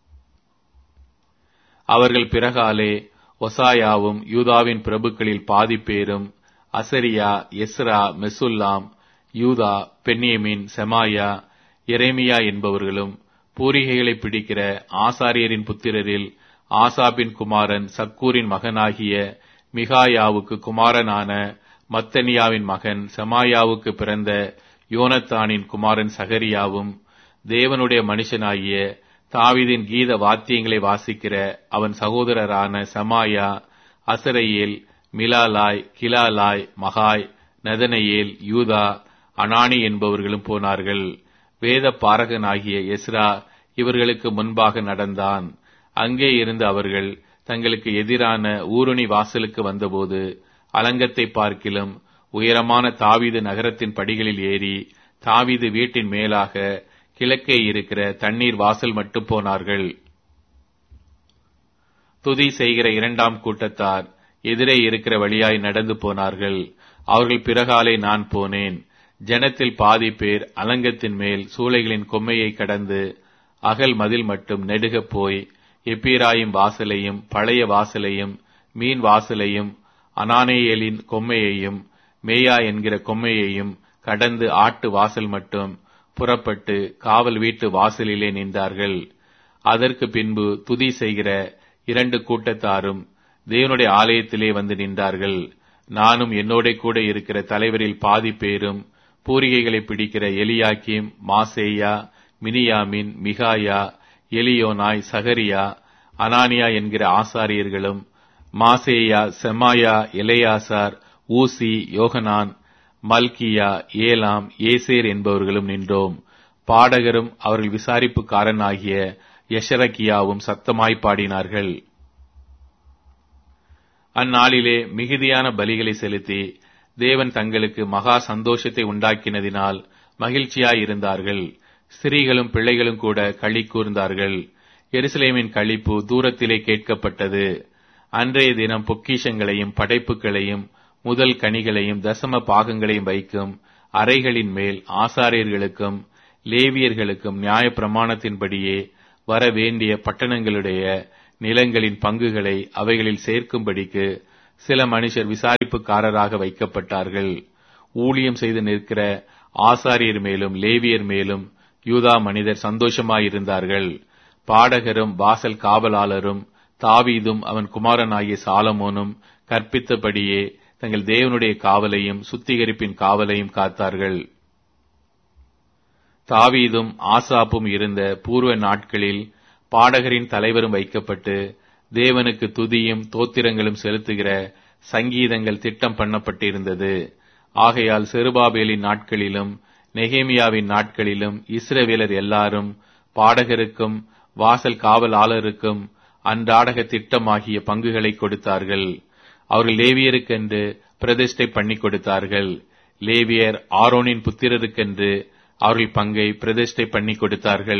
அவர்கள் பிறகாலே ஒசாயாவும் யூதாவின் பிரபுக்களில் பாதி பேரும் அசரியா எஸ்ரா மெசுல்லாம் யூதா பென்யமின் செமாயா எரேமியா என்பவர்களும் பூரிகைகளை பிடிக்கிற ஆசாரியரின் புத்திரரில் ஆசாபின் குமாரன் சக்கூரின் மகனாகிய மிகாயாவுக்கு குமாரனான மத்தனியாவின் மகன் செமாயாவுக்கு பிறந்த யோனத்தானின் குமாரன் சகரியாவும் தேவனுடைய மனுஷனாகிய தாவிதின் கீத வாத்தியங்களை வாசிக்கிற அவன் சகோதரரான சமாயா அசரையேல் மிலாலாய் கிலாலாய் மகாய் நதனையேல் யூதா அனானி என்பவர்களும் போனார்கள் வேத பாரகனாகிய எஸ்ரா இவர்களுக்கு முன்பாக நடந்தான் அங்கே இருந்து அவர்கள் தங்களுக்கு எதிரான ஊருணி வாசலுக்கு வந்தபோது அலங்கத்தை பார்க்கிலும் உயரமான தாவீது நகரத்தின் படிகளில் ஏறி தாவீது வீட்டின் மேலாக கிழக்கே இருக்கிற தண்ணீர் வாசல் மட்டும் போனார்கள் துதி செய்கிற இரண்டாம் கூட்டத்தார் எதிரே இருக்கிற வழியாய் நடந்து போனார்கள் அவர்கள் பிறகாலே நான் போனேன் ஜனத்தில் பாதி பேர் அலங்கத்தின் மேல் சூளைகளின் கொம்மையை கடந்து அகல் மதில் மட்டும் நெடுகப் போய் எப்பிராயும் வாசலையும் பழைய வாசலையும் மீன் வாசலையும் அனானேயலின் கொம்மையையும் மேயா என்கிற கொம்மையையும் கடந்து ஆட்டு வாசல் மட்டும் புறப்பட்டு காவல் வீட்டு வாசலிலே நின்றார்கள் அதற்கு பின்பு துதி செய்கிற இரண்டு கூட்டத்தாரும் தேவனுடைய ஆலயத்திலே வந்து நின்றார்கள் நானும் என்னோட கூட இருக்கிற தலைவரில் பாதி பேரும் பூரிகைகளை பிடிக்கிற எலியாக்கிம் மாசேயா மினியாமின் மிகாயா எலியோனாய் சகரியா அனானியா என்கிற ஆசாரியர்களும் மாசேயா செமாயா எலையாசார் ஊசி யோகனான் மல்கியா ஏலாம் ஏசேர் என்பவர்களும் நின்றோம் பாடகரும் அவர்கள் விசாரிப்புக்காரன் ஆகிய யஷரக்கியாவும் சத்தமாய் பாடினார்கள் அந்நாளிலே மிகுதியான பலிகளை செலுத்தி தேவன் தங்களுக்கு மகா சந்தோஷத்தை உண்டாக்கினதினால் மகிழ்ச்சியாயிருந்தார்கள் ஸ்திரீகளும் பிள்ளைகளும் கூட களி கூர்ந்தார்கள் எருசலேமின் களிப்பு தூரத்திலே கேட்கப்பட்டது அன்றைய தினம் பொக்கிஷங்களையும் படைப்புகளையும் முதல் கனிகளையும் தசம பாகங்களையும் வைக்கும் அறைகளின் மேல் ஆசாரியர்களுக்கும் லேவியர்களுக்கும் நியாய பிரமாணத்தின்படியே வர வேண்டிய பட்டணங்களுடைய நிலங்களின் பங்குகளை அவைகளில் சேர்க்கும்படிக்கு சில மனுஷர் விசாரிப்புக்காரராக வைக்கப்பட்டார்கள் ஊழியம் செய்து நிற்கிற ஆசாரியர் மேலும் லேவியர் மேலும் யூதா மனிதர் சந்தோஷமாயிருந்தார்கள் பாடகரும் வாசல் காவலாளரும் தாவீதும் அவன் குமாரனாகிய சாலமோனும் கற்பித்தபடியே தங்கள் தேவனுடைய காவலையும் சுத்திகரிப்பின் காவலையும் காத்தார்கள் தாவீதும் ஆசாப்பும் இருந்த பூர்வ நாட்களில் பாடகரின் தலைவரும் வைக்கப்பட்டு தேவனுக்கு துதியும் தோத்திரங்களும் செலுத்துகிற சங்கீதங்கள் திட்டம் பண்ணப்பட்டிருந்தது ஆகையால் செருபாபேலின் நாட்களிலும் நெகேமியாவின் நாட்களிலும் இஸ்ரவேலர் எல்லாரும் பாடகருக்கும் வாசல் காவலாளருக்கும் அன்றாடக திட்டமாகிய பங்குகளை கொடுத்தார்கள் அவர்கள் லேவியருக்கென்று பிரதிஷ்டை பண்ணி கொடுத்தார்கள் லேவியர் ஆரோனின் புத்திரருக்கென்று அவர்கள் பங்கை பிரதிஷ்டை பண்ணி கொடுத்தார்கள்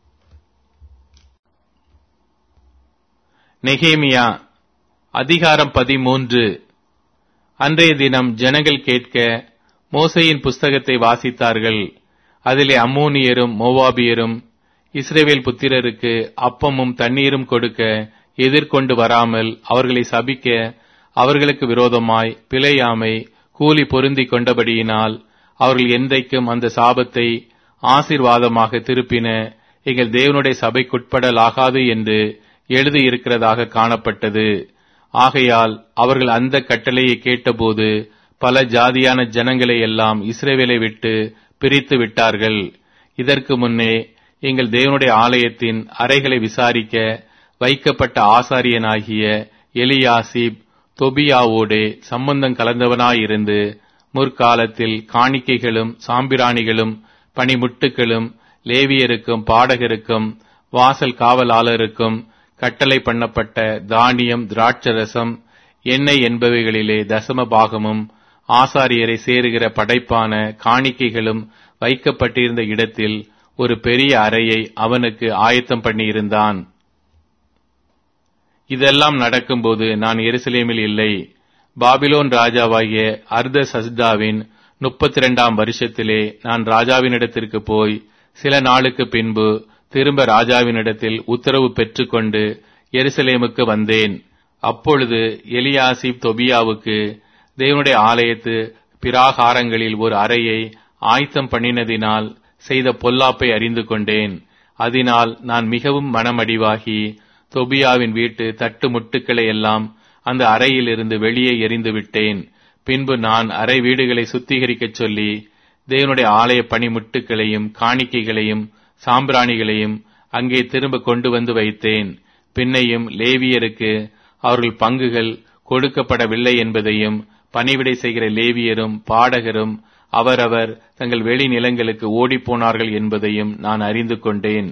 நெகேமியா அதிகாரம் பதிமூன்று அன்றைய தினம் ஜனங்கள் கேட்க மோசையின் புஸ்தகத்தை வாசித்தார்கள் அதிலே அம்மோனியரும் மோவாபியரும் இஸ்ரேவேல் புத்திரருக்கு அப்பமும் தண்ணீரும் கொடுக்க எதிர்கொண்டு வராமல் அவர்களை சபிக்க அவர்களுக்கு விரோதமாய் பிழையாமை கூலி பொருந்தி கொண்டபடியினால் அவர்கள் என்றைக்கும் அந்த சாபத்தை ஆசீர்வாதமாக திருப்பின எங்கள் தேவனுடைய சபைக்குட்படலாகாது என்று எழுதியிருக்கிறதாக காணப்பட்டது ஆகையால் அவர்கள் அந்த கட்டளையை கேட்டபோது பல ஜாதியான ஜனங்களை எல்லாம் இஸ்ரேவேலை விட்டு பிரித்து விட்டார்கள் இதற்கு முன்னே எங்கள் தேவனுடைய ஆலயத்தின் அறைகளை விசாரிக்க வைக்கப்பட்ட ஆசாரியனாகிய எலியாசிப் தொபியாவோடே சம்பந்தம் கலந்தவனாயிருந்து முற்காலத்தில் காணிக்கைகளும் சாம்பிராணிகளும் பனிமுட்டுகளும் லேவியருக்கும் பாடகருக்கும் வாசல் காவலாளருக்கும் கட்டளை பண்ணப்பட்ட தானியம் திராட்சரசம் எண்ணெய் என்பவைகளிலே தசம பாகமும் ஆசாரியரை சேருகிற படைப்பான காணிக்கைகளும் வைக்கப்பட்டிருந்த இடத்தில் ஒரு பெரிய அறையை அவனுக்கு ஆயத்தம் பண்ணியிருந்தான் இதெல்லாம் நடக்கும்போது நான் எருசலேமில் இல்லை பாபிலோன் ராஜாவாகிய அர்த சஸ்தாவின் முப்பத்தி இரண்டாம் வருஷத்திலே நான் ராஜாவினிடத்திற்கு போய் சில நாளுக்கு பின்பு திரும்ப ராஜாவினிடத்தில் உத்தரவு பெற்றுக்கொண்டு எருசலேமுக்கு வந்தேன் அப்பொழுது எலியாசிப் தொபியாவுக்கு தேவனுடைய ஆலயத்து பிராகாரங்களில் ஒரு அறையை ஆயத்தம் பண்ணினதினால் செய்த பொல்லாப்பை அறிந்து கொண்டேன் அதனால் நான் மிகவும் மனமடிவாகி தொபியாவின் வீட்டு தட்டு முட்டுக்களை எல்லாம் அந்த அறையிலிருந்து வெளியே எறிந்து விட்டேன் பின்பு நான் அறை வீடுகளை சுத்திகரிக்கச் சொல்லி தேவனுடைய ஆலய பணிமுட்டுகளையும் காணிக்கைகளையும் சாம்பிராணிகளையும் அங்கே திரும்ப கொண்டு வந்து வைத்தேன் பின்னையும் லேவியருக்கு அவர்கள் பங்குகள் கொடுக்கப்படவில்லை என்பதையும் பணிவிடை செய்கிற லேவியரும் பாடகரும் அவரவர் தங்கள் வெளி நிலங்களுக்கு ஓடிப்போனார்கள் என்பதையும் நான் அறிந்து கொண்டேன்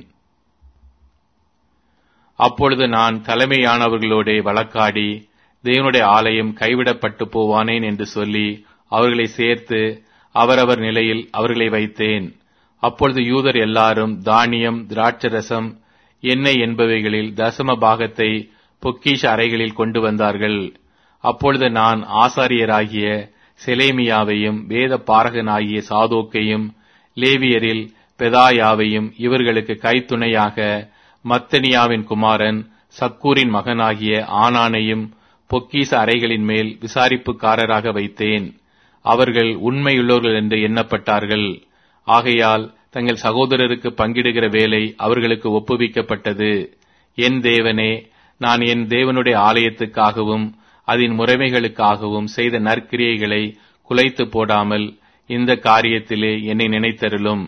அப்பொழுது நான் தலைமையானவர்களோட வழக்காடி தேவனுடைய ஆலயம் கைவிடப்பட்டு போவானேன் என்று சொல்லி அவர்களை சேர்த்து அவரவர் நிலையில் அவர்களை வைத்தேன் அப்பொழுது யூதர் எல்லாரும் தானியம் திராட்சரசம் எண்ணெய் என்பவைகளில் தசம பாகத்தை பொக்கிஷ அறைகளில் கொண்டு வந்தார்கள் அப்பொழுது நான் ஆசாரியராகிய செலேமியாவையும் வேத பாரகனாகிய சாதோக்கையும் லேவியரில் பெதாயாவையும் இவர்களுக்கு கைத்துணையாக மத்தனியாவின் குமாரன் சக்கூரின் மகனாகிய ஆனானையும் பொக்கீச அறைகளின் மேல் விசாரிப்புக்காரராக வைத்தேன் அவர்கள் உண்மையுள்ளவர்கள் என்று எண்ணப்பட்டார்கள் ஆகையால் தங்கள் சகோதரருக்கு பங்கிடுகிற வேலை அவர்களுக்கு ஒப்புவிக்கப்பட்டது என் தேவனே நான் என் தேவனுடைய ஆலயத்துக்காகவும் அதன் முறைமைகளுக்காகவும் செய்த நற்கிரியைகளை குலைத்து போடாமல் இந்த காரியத்திலே என்னை நினைத்தருளும்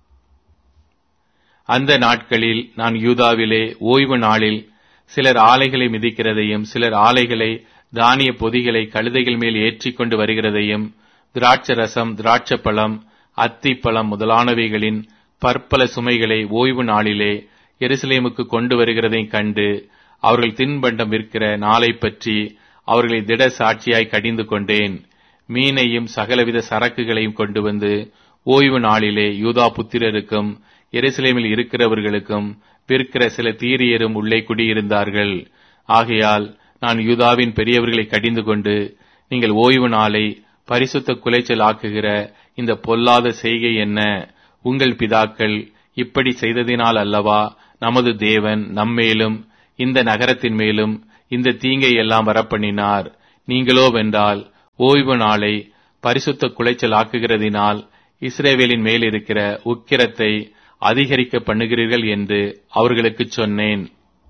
அந்த நாட்களில் நான் யூதாவிலே ஓய்வு நாளில் சிலர் ஆலைகளை மிதிக்கிறதையும் சிலர் ஆலைகளை தானிய பொதிகளை கழுதைகள் மேல் ஏற்றிக்கொண்டு வருகிறதையும் திராட்சரசம் திராட்சப்பழம் அத்திப்பழம் முதலானவைகளின் பற்பல சுமைகளை ஓய்வு நாளிலே எருசலேமுக்கு கொண்டு வருகிறதையும் கண்டு அவர்கள் தின்பண்டம் விற்கிற நாளை பற்றி அவர்களை திட சாட்சியாய் கடிந்து கொண்டேன் மீனையும் சகலவித சரக்குகளையும் கொண்டு வந்து ஓய்வு நாளிலே யூதா புத்திரருக்கும் எருசலேமில் இருக்கிறவர்களுக்கும் விற்கிற சில தீரியரும் உள்ளே குடியிருந்தார்கள் ஆகையால் நான் யூதாவின் பெரியவர்களை கடிந்து கொண்டு நீங்கள் ஓய்வு நாளை பரிசுத்த குலைச்சல் ஆக்குகிற இந்த பொல்லாத செய்கை என்ன உங்கள் பிதாக்கள் இப்படி செய்ததினால் அல்லவா நமது தேவன் நம்மேலும் இந்த நகரத்தின் மேலும் இந்த தீங்கை எல்லாம் வரப்பண்ணினார் நீங்களோ வென்றால் ஓய்வு நாளை பரிசுத்த குலைச்சல் ஆக்குகிறதினால் இஸ்ரேவேலின் மேல் இருக்கிற உக்கிரத்தை அதிகரிக்க பண்ணுகிறீர்கள் என்று அவர்களுக்கு சொன்னேன்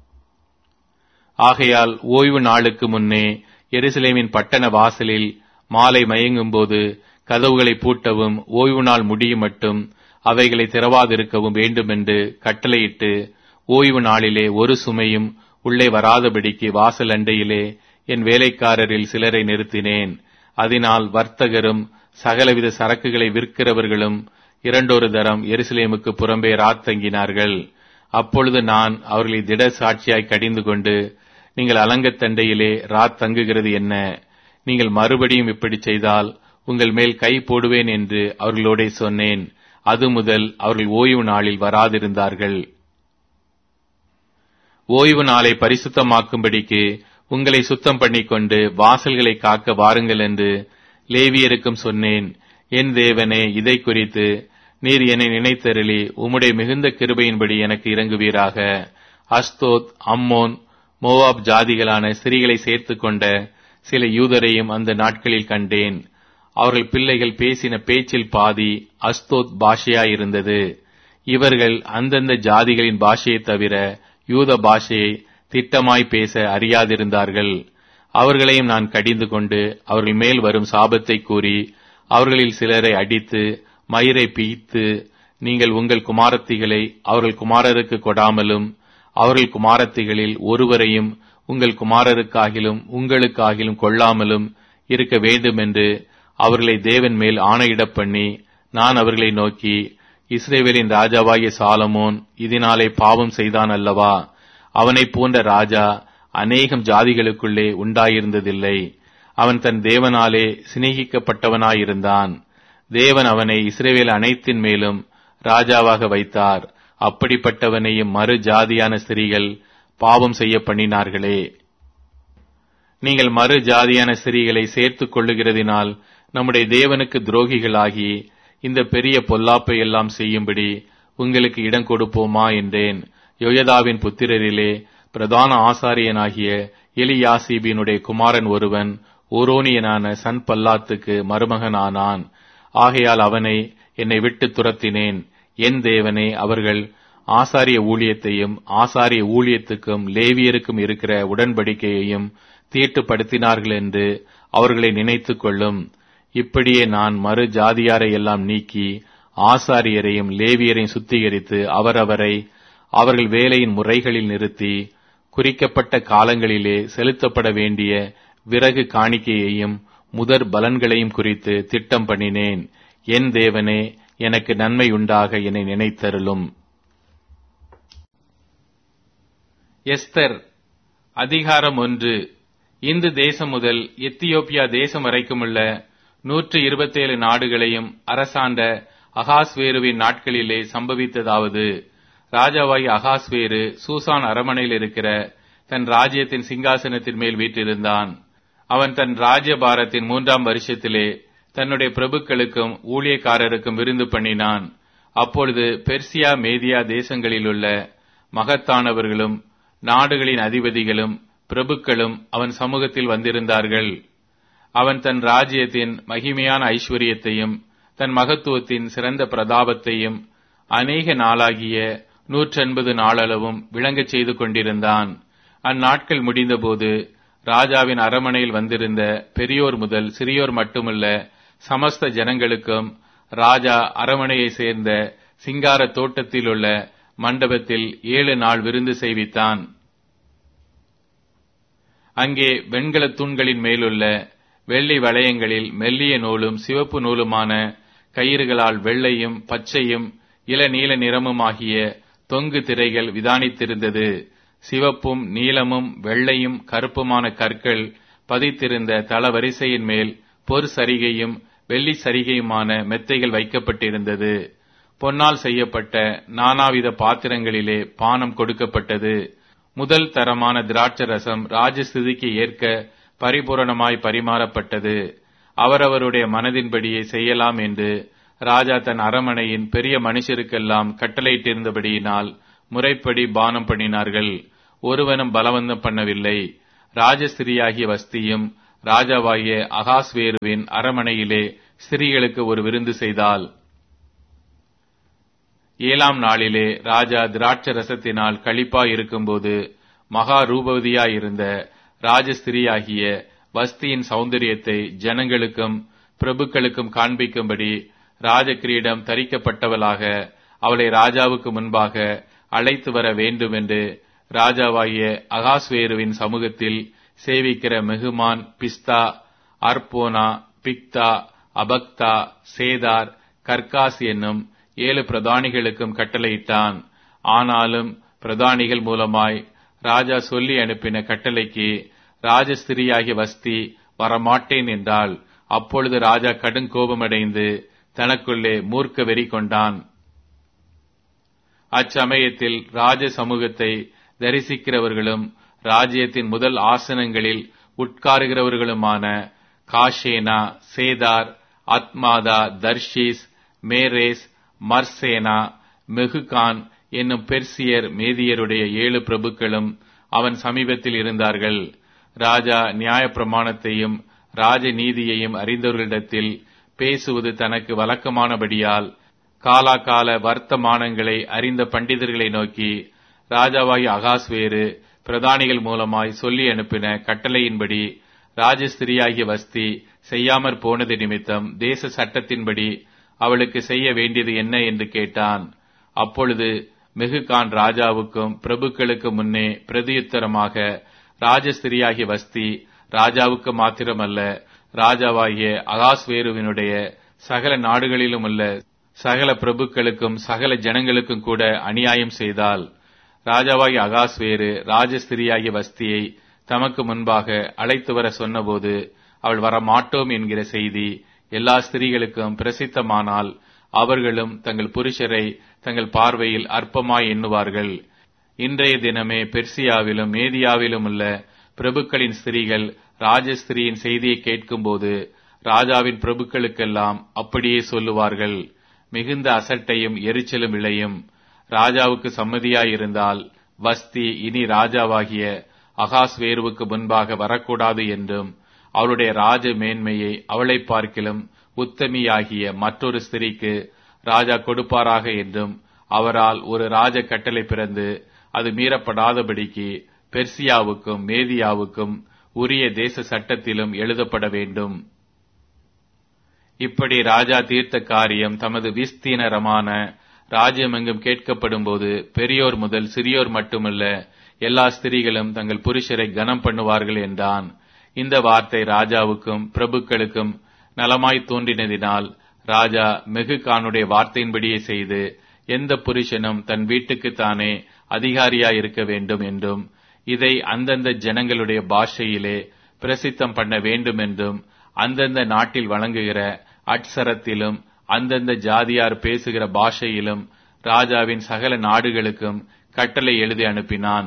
ஆகையால் ஓய்வு நாளுக்கு முன்னே எருசலேமின் பட்டண வாசலில் மாலை மயங்கும்போது கதவுகளை பூட்டவும் ஓய்வு நாள் முடியும் மட்டும் அவைகளை திறவாதிருக்கவும் வேண்டுமென்று கட்டளையிட்டு ஓய்வு நாளிலே ஒரு சுமையும் உள்ளே வராதபடிக்கு வாசல் அண்டையிலே என் வேலைக்காரரில் சிலரை நிறுத்தினேன் அதனால் வர்த்தகரும் சகலவித சரக்குகளை விற்கிறவர்களும் இரண்டொரு தரம் எருசலேமுக்கு புறம்பே ராத்தங்கினார்கள் அப்பொழுது நான் அவர்களை திட சாட்சியாய் கடிந்து கொண்டு நீங்கள் அலங்கத்தண்டையிலே ராத் தங்குகிறது என்ன நீங்கள் மறுபடியும் இப்படி செய்தால் உங்கள் மேல் கை போடுவேன் என்று அவர்களோடே சொன்னேன் அது முதல் அவர்கள் ஓய்வு நாளில் வராதிருந்தார்கள் ஓய்வு நாளை பரிசுத்தமாக்கும்படிக்கு உங்களை சுத்தம் பண்ணிக்கொண்டு வாசல்களை காக்க வாருங்கள் என்று லேவியருக்கும் சொன்னேன் என் தேவனே இதை குறித்து நீர் என்னை நினைத்தருளி உம்முடைய மிகுந்த கிருபையின்படி எனக்கு இறங்குவீராக அஸ்தோத் அம்மோன் மோவாப் ஜாதிகளான ஸ்திரீகளை சேர்த்துக் கொண்ட சில யூதரையும் அந்த நாட்களில் கண்டேன் அவர்கள் பிள்ளைகள் பேசின பேச்சில் பாதி அஸ்தோத் பாஷையாயிருந்தது இவர்கள் அந்தந்த ஜாதிகளின் பாஷையை தவிர யூத பாஷையை திட்டமாய் பேச அறியாதிருந்தார்கள் அவர்களையும் நான் கடிந்து கொண்டு அவர்கள் மேல் வரும் சாபத்தை கூறி அவர்களில் சிலரை அடித்து மயிரை பீய்த்து நீங்கள் உங்கள் குமாரத்திகளை அவர்கள் குமாரருக்கு கொடாமலும் அவர்கள் குமாரத்திகளில் ஒருவரையும் உங்கள் குமாரருக்காகிலும் உங்களுக்காகிலும் கொள்ளாமலும் இருக்க வேண்டும் என்று அவர்களை தேவன் மேல் ஆணையிடப் பண்ணி நான் அவர்களை நோக்கி இஸ்ரேவேலின் ராஜாவாகிய சாலமோன் இதனாலே பாவம் செய்தான் அல்லவா அவனைப் போன்ற ராஜா அநேகம் ஜாதிகளுக்குள்ளே உண்டாயிருந்ததில்லை அவன் தன் தேவனாலே சிநேகிக்கப்பட்டவனாயிருந்தான் தேவன் அவனை இஸ்ரேவேல் அனைத்தின் மேலும் ராஜாவாக வைத்தார் அப்படிப்பட்டவனையும் மறு ஜாதியான ஸ்திரீகள் பாவம் செய்ய பண்ணினார்களே நீங்கள் மறு ஜாதியான ஸ்திரீகளை சேர்த்துக் கொள்ளுகிறதினால் நம்முடைய தேவனுக்கு துரோகிகளாகி இந்த பெரிய பொல்லாப்பை எல்லாம் செய்யும்படி உங்களுக்கு இடம் கொடுப்போமா என்றேன் யோயதாவின் புத்திரரிலே பிரதான ஆசாரியனாகிய எலியாசீபினுடைய குமாரன் ஒருவன் ஓரோனியனான சன் பல்லாத்துக்கு மருமகனானான் ஆகையால் அவனை என்னை விட்டு துரத்தினேன் என் தேவனே அவர்கள் ஆசாரிய ஊழியத்தையும் ஆசாரிய ஊழியத்துக்கும் லேவியருக்கும் இருக்கிற உடன்படிக்கையையும் தீட்டுப்படுத்தினார்கள் என்று அவர்களை நினைத்துக் கொள்ளும் இப்படியே நான் மறு ஜாதியாரை எல்லாம் நீக்கி ஆசாரியரையும் லேவியரையும் சுத்திகரித்து அவரவரை அவர்கள் வேலையின் முறைகளில் நிறுத்தி குறிக்கப்பட்ட காலங்களிலே செலுத்தப்பட வேண்டிய விறகு காணிக்கையையும் முதற் பலன்களையும் குறித்து திட்டம் பண்ணினேன் என் தேவனே எனக்கு நன்மை உண்டாக என்னை நினைத்தருளும் எஸ்தர் அதிகாரம் ஒன்று இந்து தேசம் முதல் எத்தியோப்பியா தேசம் வரைக்குமுள்ள நூற்று இருபத்தேழு நாடுகளையும் அரசாண்ட அகாஸ்வேருவின் நாட்களிலே சம்பவித்ததாவது ராஜாவாகி அகாஸ்வேரு சூசான் அரமனையில் இருக்கிற தன் ராஜ்யத்தின் சிங்காசனத்தின் மேல் வீற்றிருந்தான் அவன் தன் ராஜ்யபாரத்தின் மூன்றாம் வருஷத்திலே தன்னுடைய பிரபுக்களுக்கும் ஊழியக்காரருக்கும் விருந்து பண்ணினான் அப்பொழுது பெர்சியா மேதியா தேசங்களிலுள்ள மகத்தானவர்களும் நாடுகளின் அதிபதிகளும் பிரபுக்களும் அவன் சமூகத்தில் வந்திருந்தார்கள் அவன் தன் ராஜ்யத்தின் மகிமையான ஐஸ்வர்யத்தையும் தன் மகத்துவத்தின் சிறந்த பிரதாபத்தையும் அநேக நாளாகிய நூற்றெண்பது நாளளவும் விளங்கச் செய்து கொண்டிருந்தான் அந்நாட்கள் முடிந்தபோது ராஜாவின் அரமனையில் வந்திருந்த பெரியோர் முதல் சிறியோர் மட்டுமல்ல சமஸ்த ஜனங்களுக்கும் ராஜா அரமனையை சேர்ந்த சிங்கார தோட்டத்தில் உள்ள மண்டபத்தில் ஏழு நாள் விருந்து செய்வித்தான் அங்கே வெண்கல தூண்களின் மேலுள்ள வெள்ளி வளையங்களில் மெல்லிய நூலும் சிவப்பு நூலுமான கயிறுகளால் வெள்ளையும் பச்சையும் இளநீல நிறமுமாகிய தொங்கு திரைகள் விதானித்திருந்தது சிவப்பும் நீலமும் வெள்ளையும் கருப்புமான கற்கள் பதித்திருந்த தளவரிசையின் மேல் பொற் சரிகையும் வெள்ளி சரிகையுமான மெத்தைகள் வைக்கப்பட்டிருந்தது பொன்னால் செய்யப்பட்ட நானாவித பாத்திரங்களிலே பானம் கொடுக்கப்பட்டது முதல் தரமான திராட்சரசம் ராஜஸ்திதிக்கு ஏற்க பரிபூரணமாய் பரிமாறப்பட்டது அவரவருடைய மனதின்படியே செய்யலாம் என்று ராஜா தன் அரமனையின் பெரிய மனுஷருக்கெல்லாம் கட்டளையிட்டிருந்தபடியினால் முறைப்படி பானம் பண்ணினார்கள் ஒருவனும் பலவந்தம் பண்ணவில்லை ராஜஸ்திரியாகிய வஸ்தியும் ராஜாவாகிய அகாஸ்வேருவின் அரமனையிலே ஸ்திரீகளுக்கு ஒரு விருந்து செய்தாள் ஏழாம் நாளிலே ராஜா திராட்ச ரசத்தினால் களிப்பா இருக்கும்போது மகா ரூபவதியாயிருந்த ராஜஸ்திரியாகிய வஸ்தியின் சௌந்தரியத்தை ஜனங்களுக்கும் பிரபுக்களுக்கும் காண்பிக்கும்படி ராஜகிரீடம் தரிக்கப்பட்டவளாக அவளை ராஜாவுக்கு முன்பாக அழைத்து வர வேண்டும் என்று ராஜாவாகிய அகாஸ்வேருவின் சமூகத்தில் சேவிக்கிற மெகுமான் பிஸ்தா அர்போனா பிக்தா அபக்தா சேதார் கர்காஸ் என்னும் ஏழு பிரதானிகளுக்கும் கட்டளையிட்டான் ஆனாலும் பிரதானிகள் மூலமாய் ராஜா சொல்லி அனுப்பின கட்டளைக்கு ராஜஸ்திரியாகிய வஸ்தி வரமாட்டேன் என்றால் அப்பொழுது ராஜா கடுங்கோபமடைந்து தனக்குள்ளே மூர்க்க வெறி கொண்டான் அச்சமயத்தில் ராஜ சமூகத்தை தரிசிக்கிறவர்களும் ராஜ்யத்தின் முதல் ஆசனங்களில் உட்காருகிறவர்களுமான காஷேனா சேதார் அத்மாதா தர்ஷீஸ் மேரேஸ் மர்சேனா மெகுகான் என்னும் பெர்சியர் மேதியருடைய ஏழு பிரபுக்களும் அவன் சமீபத்தில் இருந்தார்கள் ராஜா நியாய பிரமாணத்தையும் ராஜ நீதியையும் அறிந்தவர்களிடத்தில் பேசுவது தனக்கு வழக்கமானபடியால் காலாகால வர்த்தமானங்களை அறிந்த பண்டிதர்களை நோக்கி ராஜாவாகி அகாஸ்வேறு பிரதானிகள் மூலமாய் சொல்லி அனுப்பின கட்டளையின்படி ராஜஸ்திரியாகிய வஸ்தி செய்யாமற் போனது நிமித்தம் தேச சட்டத்தின்படி அவளுக்கு செய்ய வேண்டியது என்ன என்று கேட்டான் அப்பொழுது மெகுகான் ராஜாவுக்கும் பிரபுக்களுக்கு முன்னே பிரதியுத்தரமாக ராஜஸ்திரியாகிய வஸ்தி ராஜாவுக்கு மாத்திரமல்ல ராஜாவாகிய அகாஸ்வேருவினுடைய சகல நாடுகளிலும் உள்ள சகல பிரபுக்களுக்கும் சகல ஜனங்களுக்கும் கூட அநியாயம் செய்தால் ராஜாவாகி அகாஸ்வேரு ராஜஸ்திரியாகிய வஸ்தியை தமக்கு முன்பாக அழைத்து வர சொன்னபோது அவள் வரமாட்டோம் என்கிற செய்தி எல்லா ஸ்திரீகளுக்கும் பிரசித்தமானால் அவர்களும் தங்கள் புருஷரை தங்கள் பார்வையில் அற்பமாய் எண்ணுவார்கள் இன்றைய தினமே பெர்சியாவிலும் மேதியாவிலும் உள்ள பிரபுக்களின் ஸ்திரீகள் ராஜஸ்திரியின் செய்தியை கேட்கும்போது ராஜாவின் பிரபுக்களுக்கெல்லாம் அப்படியே சொல்லுவார்கள் மிகுந்த அசட்டையும் எரிச்சலும் விளையும் ராஜாவுக்கு சம்மதியாயிருந்தால் வஸ்தி இனி ராஜாவாகிய அகாஸ்வேருவுக்கு முன்பாக வரக்கூடாது என்றும் அவளுடைய ராஜ மேன்மையை அவளை பார்க்கிலும் உத்தமியாகிய மற்றொரு ஸ்திரீக்கு ராஜா கொடுப்பாராக என்றும் அவரால் ஒரு ராஜ கட்டளை பிறந்து அது மீறப்படாதபடிக்கு பெர்சியாவுக்கும் மேதியாவுக்கும் உரிய தேச சட்டத்திலும் எழுதப்பட வேண்டும் இப்படி ராஜா தீர்த்த காரியம் தமது விஸ்தீனரமான ராஜ்யமெங்கும் கேட்கப்படும் போது பெரியோர் முதல் சிறியோர் மட்டுமல்ல எல்லா ஸ்திரீகளும் தங்கள் புருஷரை கனம் பண்ணுவார்கள் என்றான் இந்த வார்த்தை ராஜாவுக்கும் பிரபுக்களுக்கும் நலமாய் தோன்றினதினால் ராஜா மெகுகானுடைய வார்த்தையின்படியே செய்து எந்த புருஷனும் தன் வீட்டுக்குத்தானே அதிகாரியாய் இருக்க வேண்டும் என்றும் இதை அந்தந்த ஜனங்களுடைய பாஷையிலே பிரசித்தம் பண்ண வேண்டும் என்றும் அந்தந்த நாட்டில் வழங்குகிற அட்சரத்திலும் அந்தந்த ஜாதியார் பேசுகிற பாஷையிலும் ராஜாவின் சகல நாடுகளுக்கும் கட்டளை எழுதி அனுப்பினான்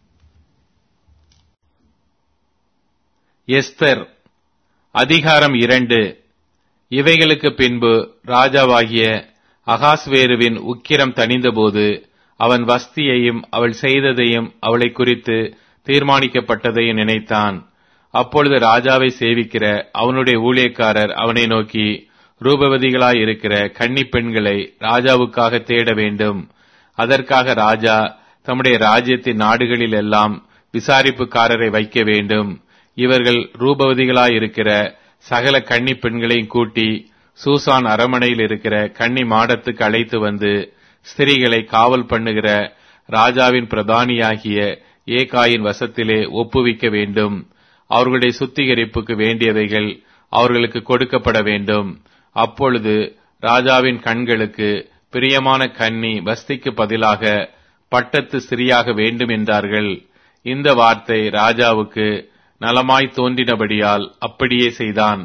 எஸ்தர் அதிகாரம் இரண்டு இவைகளுக்கு பின்பு ராஜாவாகிய அகாஸ்வேருவின் உக்கிரம் தணிந்தபோது அவன் வஸ்தியையும் அவள் செய்ததையும் அவளை குறித்து தீர்மானிக்கப்பட்டதையும் நினைத்தான் அப்பொழுது ராஜாவை சேவிக்கிற அவனுடைய ஊழியக்காரர் அவனை நோக்கி ரூபவதிகளாய் இருக்கிற கன்னி பெண்களை ராஜாவுக்காக தேட வேண்டும் அதற்காக ராஜா தம்முடைய ராஜ்யத்தின் நாடுகளில் எல்லாம் விசாரிப்புக்காரரை வைக்க வேண்டும் இவர்கள் ரூபவதிகளாய் இருக்கிற சகல கன்னி பெண்களையும் கூட்டி சூசான் அரமனையில் இருக்கிற கன்னி மாடத்துக்கு அழைத்து வந்து ஸ்திரீகளை காவல் பண்ணுகிற ராஜாவின் பிரதானியாகிய ஏகாயின் வசத்திலே ஒப்புவிக்க வேண்டும் அவர்களுடைய சுத்திகரிப்புக்கு வேண்டியவைகள் அவர்களுக்கு கொடுக்கப்பட வேண்டும் அப்பொழுது ராஜாவின் கண்களுக்கு பிரியமான கன்னி வஸ்திக்கு பதிலாக பட்டத்து ஸ்திரியாக வேண்டும் என்றார்கள் இந்த வார்த்தை ராஜாவுக்கு நலமாய் தோன்றினபடியால் அப்படியே செய்தான்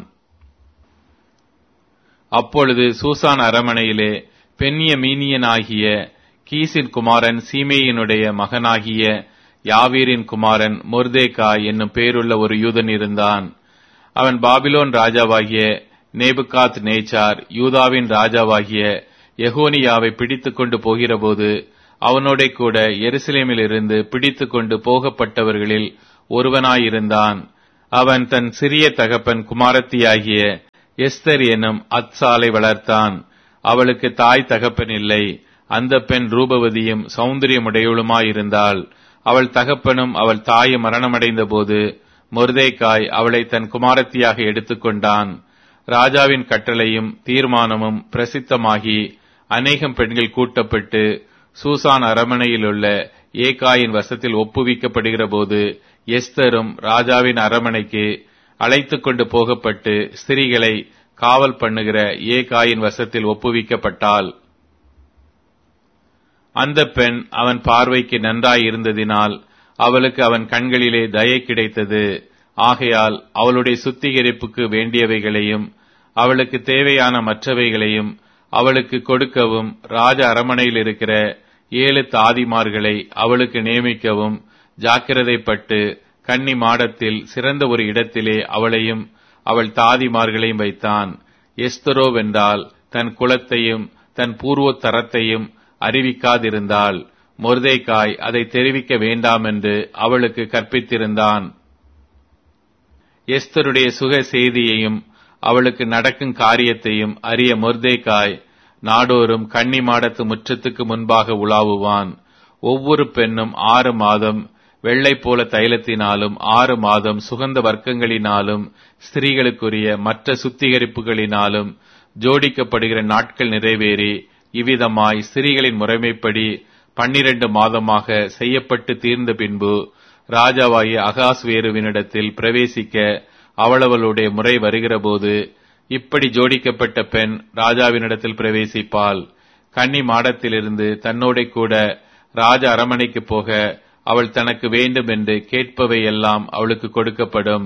அப்பொழுது சூசான் அரமனையிலே பெண்ணிய மீனியனாகிய கீசின் குமாரன் சீமேயினுடைய மகனாகிய யாவீரின் குமாரன் மொர்தேகா என்னும் பேருள்ள ஒரு யூதன் இருந்தான் அவன் பாபிலோன் ராஜாவாகிய நேபுகாத் நேச்சார் யூதாவின் ராஜாவாகிய எகோனியாவை பிடித்துக் கொண்டு போகிறபோது அவனோட கூட எருசலேமில் இருந்து பிடித்து கொண்டு போகப்பட்டவர்களில் ஒருவனாயிருந்தான் அவன் தன் சிறிய தகப்பன் குமாரத்தியாகிய எஸ்தர் எனும் அத்சாலை வளர்த்தான் அவளுக்கு தாய் தகப்பன் இல்லை அந்த பெண் ரூபவதியும் சௌந்தரியமுடையவளுமாயிருந்தாள் அவள் தகப்பனும் அவள் தாயும் மரணமடைந்த போது மொர்தேக்காய் அவளை தன் குமாரத்தியாக எடுத்துக்கொண்டான் ராஜாவின் கட்டளையும் தீர்மானமும் பிரசித்தமாகி அநேகம் பெண்கள் கூட்டப்பட்டு சூசான் அரமனையிலுள்ள ஏகாயின் வசத்தில் ஒப்புவிக்கப்படுகிற போது எஸ்தரும் ராஜாவின் அரமனைக்கு அழைத்து கொண்டு போகப்பட்டு ஸ்திரீகளை காவல் பண்ணுகிற ஏகாயின் வசத்தில் ஒப்புவிக்கப்பட்டாள் அந்த பெண் அவன் பார்வைக்கு நன்றாயிருந்ததினால் அவளுக்கு அவன் கண்களிலே தயை கிடைத்தது ஆகையால் அவளுடைய சுத்திகரிப்புக்கு வேண்டியவைகளையும் அவளுக்கு தேவையான மற்றவைகளையும் அவளுக்கு கொடுக்கவும் ராஜ அரமனையில் இருக்கிற ஏழு தாதிமார்களை அவளுக்கு நியமிக்கவும் ஜாக்கிரதைப்பட்டு கன்னி மாடத்தில் சிறந்த ஒரு இடத்திலே அவளையும் அவள் தாதிமார்களையும் வைத்தான் எஸ்தரோ வென்றால் தன் குலத்தையும் தன் பூர்வோத்தரத்தையும் அறிவிக்காதிருந்தால் மொர்தேக்காய் அதை தெரிவிக்க வேண்டாம் என்று அவளுக்கு கற்பித்திருந்தான் எஸ்தருடைய சுக செய்தியையும் அவளுக்கு நடக்கும் காரியத்தையும் அறிய மொர்தேக்காய் நாடோறும் கன்னி மாடத்து முற்றத்துக்கு முன்பாக உலாவுவான் ஒவ்வொரு பெண்ணும் ஆறு மாதம் வெள்ளை போல தைலத்தினாலும் ஆறு மாதம் சுகந்த வர்க்கங்களினாலும் ஸ்திரீகளுக்குரிய மற்ற சுத்திகரிப்புகளினாலும் ஜோடிக்கப்படுகிற நாட்கள் நிறைவேறி இவ்விதமாய் ஸ்திரீகளின் முறைமைப்படி பன்னிரண்டு மாதமாக செய்யப்பட்டு தீர்ந்த பின்பு ராஜாவாகிய அகாஸ்வேருவினிடத்தில் பிரவேசிக்க அவளவளுடைய முறை வருகிறபோது இப்படி ஜோடிக்கப்பட்ட பெண் ராஜாவினிடத்தில் பிரவேசிப்பாள் கன்னி மாடத்திலிருந்து தன்னோட கூட ராஜ அரமனைக்கு போக அவள் தனக்கு வேண்டும் என்று கேட்பவை எல்லாம் அவளுக்கு கொடுக்கப்படும்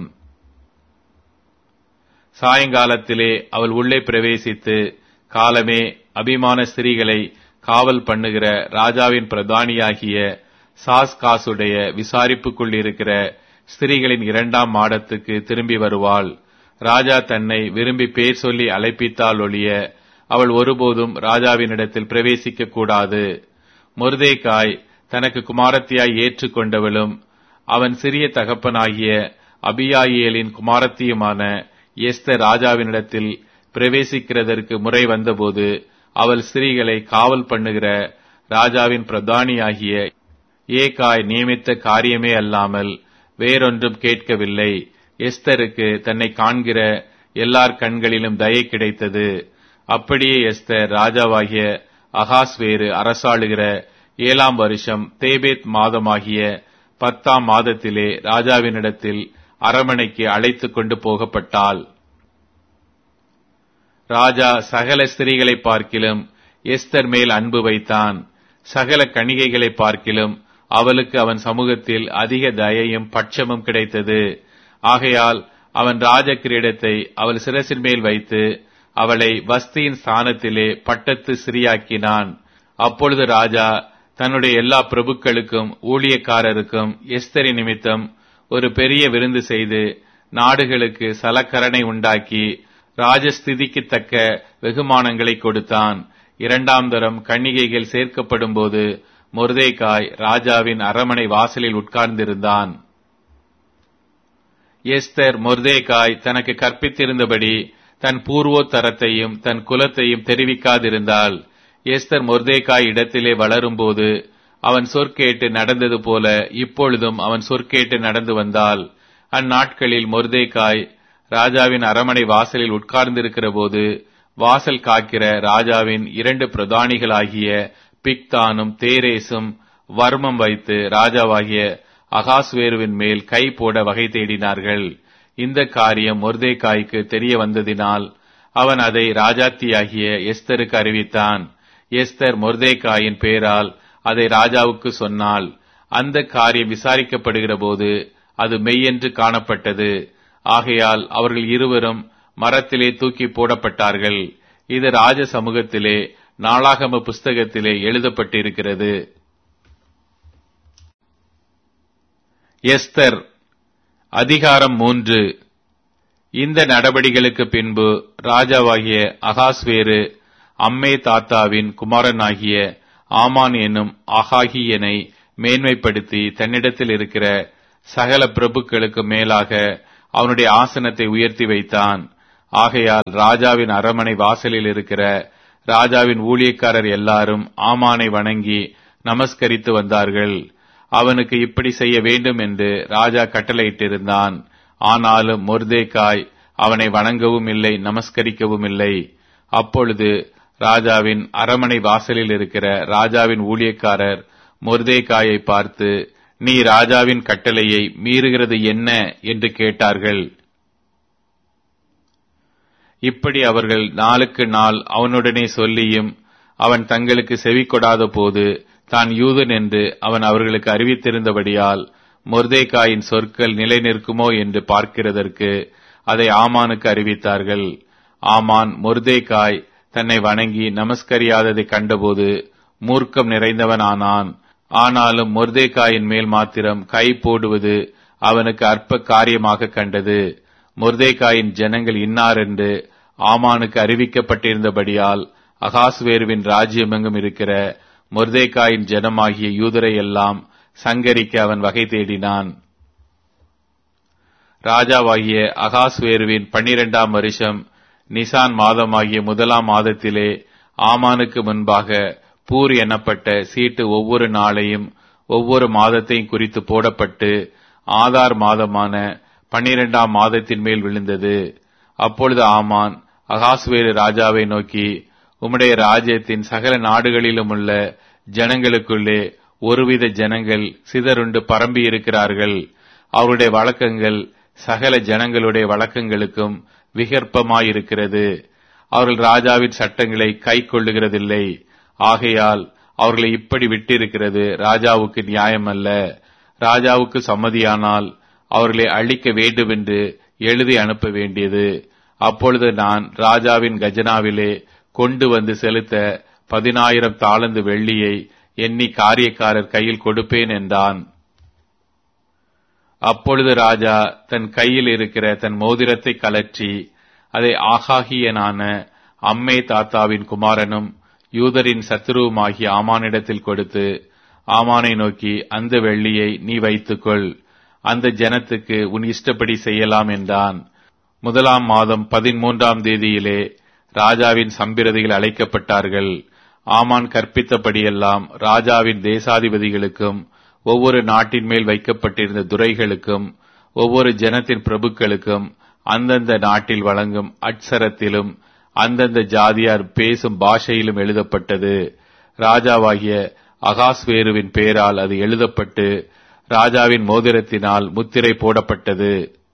சாயங்காலத்திலே அவள் உள்ளே பிரவேசித்து காலமே அபிமான ஸ்திரீகளை காவல் பண்ணுகிற ராஜாவின் பிரதானியாகிய சாஸ்காசுடைய விசாரிப்புக்குள் இருக்கிற ஸ்திரீகளின் இரண்டாம் மாடத்துக்கு திரும்பி வருவாள் ராஜா தன்னை விரும்பி பேர் சொல்லி அழைப்பித்தால் ஒழிய அவள் ஒருபோதும் ராஜாவினிடத்தில் பிரவேசிக்க கூடாது முருதேக்காய் தனக்கு குமாரத்தியாய் ஏற்றுக்கொண்டவளும் அவன் சிறிய தகப்பனாகிய அபியாயியலின் குமாரத்தியுமான எஸ்தர் ராஜாவினிடத்தில் பிரவேசிக்கிறதற்கு முறை வந்தபோது அவள் ஸ்திரீகளை காவல் பண்ணுகிற ராஜாவின் பிரதானியாகிய ஏகாய் நியமித்த காரியமே அல்லாமல் வேறொன்றும் கேட்கவில்லை எஸ்தருக்கு தன்னை காண்கிற எல்லார் கண்களிலும் தயை கிடைத்தது அப்படியே எஸ்தர் ராஜாவாகிய அகாஸ்வேரு அரசாளுகிற ஏழாம் வருஷம் தேபேத் மாதமாகிய பத்தாம் மாதத்திலே ராஜாவினிடத்தில் அரமனைக்கு அழைத்து கொண்டு போகப்பட்டாள் ராஜா சகல ஸ்திரீகளை பார்க்கிலும் எஸ்தர் மேல் அன்பு வைத்தான் சகல கணிகைகளை பார்க்கிலும் அவளுக்கு அவன் சமூகத்தில் அதிக தயையும் பட்சமும் கிடைத்தது ஆகையால் அவன் ராஜ கிரீடத்தை அவள் சிரசின் மேல் வைத்து அவளை வஸ்தியின் ஸ்தானத்திலே பட்டத்து சிறியாக்கினான் அப்பொழுது ராஜா தன்னுடைய எல்லா பிரபுக்களுக்கும் ஊழியக்காரருக்கும் எஸ்தரி நிமித்தம் ஒரு பெரிய விருந்து செய்து நாடுகளுக்கு சலக்கரணை உண்டாக்கி ராஜஸ்திதிக்கு தக்க வெகுமானங்களை கொடுத்தான் இரண்டாம் தரம் கன்னிகைகள் சேர்க்கப்படும் போது மொர்தேகாய் ராஜாவின் அரமனை வாசலில் உட்கார்ந்திருந்தான் எஸ்தர் மொர்தேகாய் தனக்கு கற்பித்திருந்தபடி தன் பூர்வோத்தரத்தையும் தன் குலத்தையும் தெரிவிக்காதிருந்தால் எஸ்தர் மொர்தேகாய் இடத்திலே வளரும்போது அவன் சொற்கேட்டு நடந்தது போல இப்பொழுதும் அவன் சொற்கேட்டு நடந்து வந்தால் அந்நாட்களில் மொர்தேகாய் ராஜாவின் அரமனை வாசலில் உட்கார்ந்திருக்கிற போது வாசல் காக்கிற ராஜாவின் இரண்டு பிரதானிகளாகிய பிக்தானும் தேரேசும் வர்மம் வைத்து ராஜாவாகிய அகாஸ்வேருவின் மேல் கை போட வகை தேடினார்கள் இந்த காரியம் மொர்தேகாய்க்கு தெரிய வந்ததினால் அவன் அதை ராஜாத்தியாகிய எஸ்தருக்கு அறிவித்தான் எஸ்தர் மொர்தேகாயின் பேரால் அதை ராஜாவுக்கு சொன்னாள் அந்த காரியம் விசாரிக்கப்படுகிற போது அது மெய்யென்று காணப்பட்டது ஆகையால் அவர்கள் இருவரும் மரத்திலே தூக்கி போடப்பட்டார்கள் இது ராஜ சமூகத்திலே நாளாகம புஸ்தகத்திலே எழுதப்பட்டிருக்கிறது எஸ்தர் அதிகாரம் மூன்று இந்த நடபடிகளுக்கு பின்பு ராஜாவாகிய அகாஸ்வேரு அம்மே தாத்தாவின் குமாரனாகிய ஆமான் என்னும் ஆகாகியனை மேன்மைப்படுத்தி தன்னிடத்தில் இருக்கிற சகல பிரபுக்களுக்கு மேலாக அவனுடைய ஆசனத்தை உயர்த்தி வைத்தான் ஆகையால் ராஜாவின் அரமனை வாசலில் இருக்கிற ராஜாவின் ஊழியக்காரர் எல்லாரும் ஆமானை வணங்கி நமஸ்கரித்து வந்தார்கள் அவனுக்கு இப்படி செய்ய வேண்டும் என்று ராஜா கட்டளையிட்டிருந்தான் ஆனாலும் மொர்தேக்காய் அவனை வணங்கவும் இல்லை நமஸ்கரிக்கவும் இல்லை அப்பொழுது ராஜாவின் அரமனை வாசலில் இருக்கிற ராஜாவின் ஊழியக்காரர் மொர்தேக்காயை பார்த்து நீ ராஜாவின் கட்டளையை மீறுகிறது என்ன என்று கேட்டார்கள் இப்படி அவர்கள் நாளுக்கு நாள் அவனுடனே சொல்லியும் அவன் தங்களுக்கு செவி கொடாத போது தான் யூதன் என்று அவன் அவர்களுக்கு அறிவித்திருந்தபடியால் மொர்தேக்காயின் சொற்கள் நிலை நிற்குமோ என்று பார்க்கிறதற்கு அதை ஆமானுக்கு அறிவித்தார்கள் ஆமான் மொர்தேக்காய் தன்னை வணங்கி நமஸ்கரியாததை கண்டபோது மூர்க்கம் நிறைந்தவனானான் ஆனாலும் மொர்தேக்காயின் மேல் மாத்திரம் கை போடுவது அவனுக்கு அற்ப காரியமாக கண்டது மொர்தேக்காயின் ஜனங்கள் இன்னார் என்று ஆமானுக்கு அறிவிக்கப்பட்டிருந்தபடியால் அகாஸ்வேருவின் ராஜ்யமெங்கும் இருக்கிற மொர்தேக்காயின் ஜனமாகிய யூதரை எல்லாம் சங்கரிக்க அவன் வகை தேடினான் ராஜாவாகிய அகாஸ்வேருவின் பன்னிரெண்டாம் வருஷம் நிசான் மாதமாகிய முதலாம் மாதத்திலே ஆமானுக்கு முன்பாக பூர் எனப்பட்ட சீட்டு ஒவ்வொரு நாளையும் ஒவ்வொரு மாதத்தையும் குறித்து போடப்பட்டு ஆதார் மாதமான பன்னிரெண்டாம் மாதத்தின் மேல் விழுந்தது அப்பொழுது ஆமான் அகாஸ்வேரு ராஜாவை நோக்கி உம்முடைய ராஜ்யத்தின் சகல நாடுகளிலும் உள்ள ஜனங்களுக்குள்ளே ஒருவித ஜனங்கள் சிதறுண்டு பரம்பி இருக்கிறார்கள் அவருடைய வழக்கங்கள் சகல ஜனங்களுடைய வழக்கங்களுக்கும் விகற்பமாயிருக்கிறது அவர்கள் ராஜாவின் சட்டங்களை கை கொள்ளுகிறதில்லை ஆகையால் அவர்களை இப்படி விட்டிருக்கிறது ராஜாவுக்கு நியாயமல்ல ராஜாவுக்கு சம்மதியானால் அவர்களை அழிக்க வேண்டுமென்று எழுதி அனுப்ப வேண்டியது அப்பொழுது நான் ராஜாவின் கஜனாவிலே கொண்டு வந்து செலுத்த பதினாயிரம் தாளந்து வெள்ளியை எண்ணி காரியக்காரர் கையில் கொடுப்பேன் என்றான் அப்பொழுது ராஜா தன் கையில் இருக்கிற தன் மோதிரத்தை கலற்றி அதை ஆகாகியனான அம்மே தாத்தாவின் குமாரனும் யூதரின் சத்துருவுமாகிய ஆமானிடத்தில் கொடுத்து ஆமானை நோக்கி அந்த வெள்ளியை நீ வைத்துக்கொள் அந்த ஜனத்துக்கு உன் இஷ்டப்படி செய்யலாம் என்றான் முதலாம் மாதம் பதிமூன்றாம் தேதியிலே ராஜாவின் சம்பிரதிகள் அழைக்கப்பட்டார்கள் ஆமான் கற்பித்தபடியெல்லாம் ராஜாவின் தேசாதிபதிகளுக்கும் ஒவ்வொரு நாட்டின் மேல் வைக்கப்பட்டிருந்த துரைகளுக்கும் ஒவ்வொரு ஜனத்தின் பிரபுக்களுக்கும் அந்தந்த நாட்டில் வழங்கும் அட்சரத்திலும் அந்தந்த ஜாதியார் பேசும் பாஷையிலும் எழுதப்பட்டது ராஜாவாகிய அகாஸ்வேருவின் பெயரால் அது எழுதப்பட்டு ராஜாவின் மோதிரத்தினால் முத்திரை போடப்பட்டது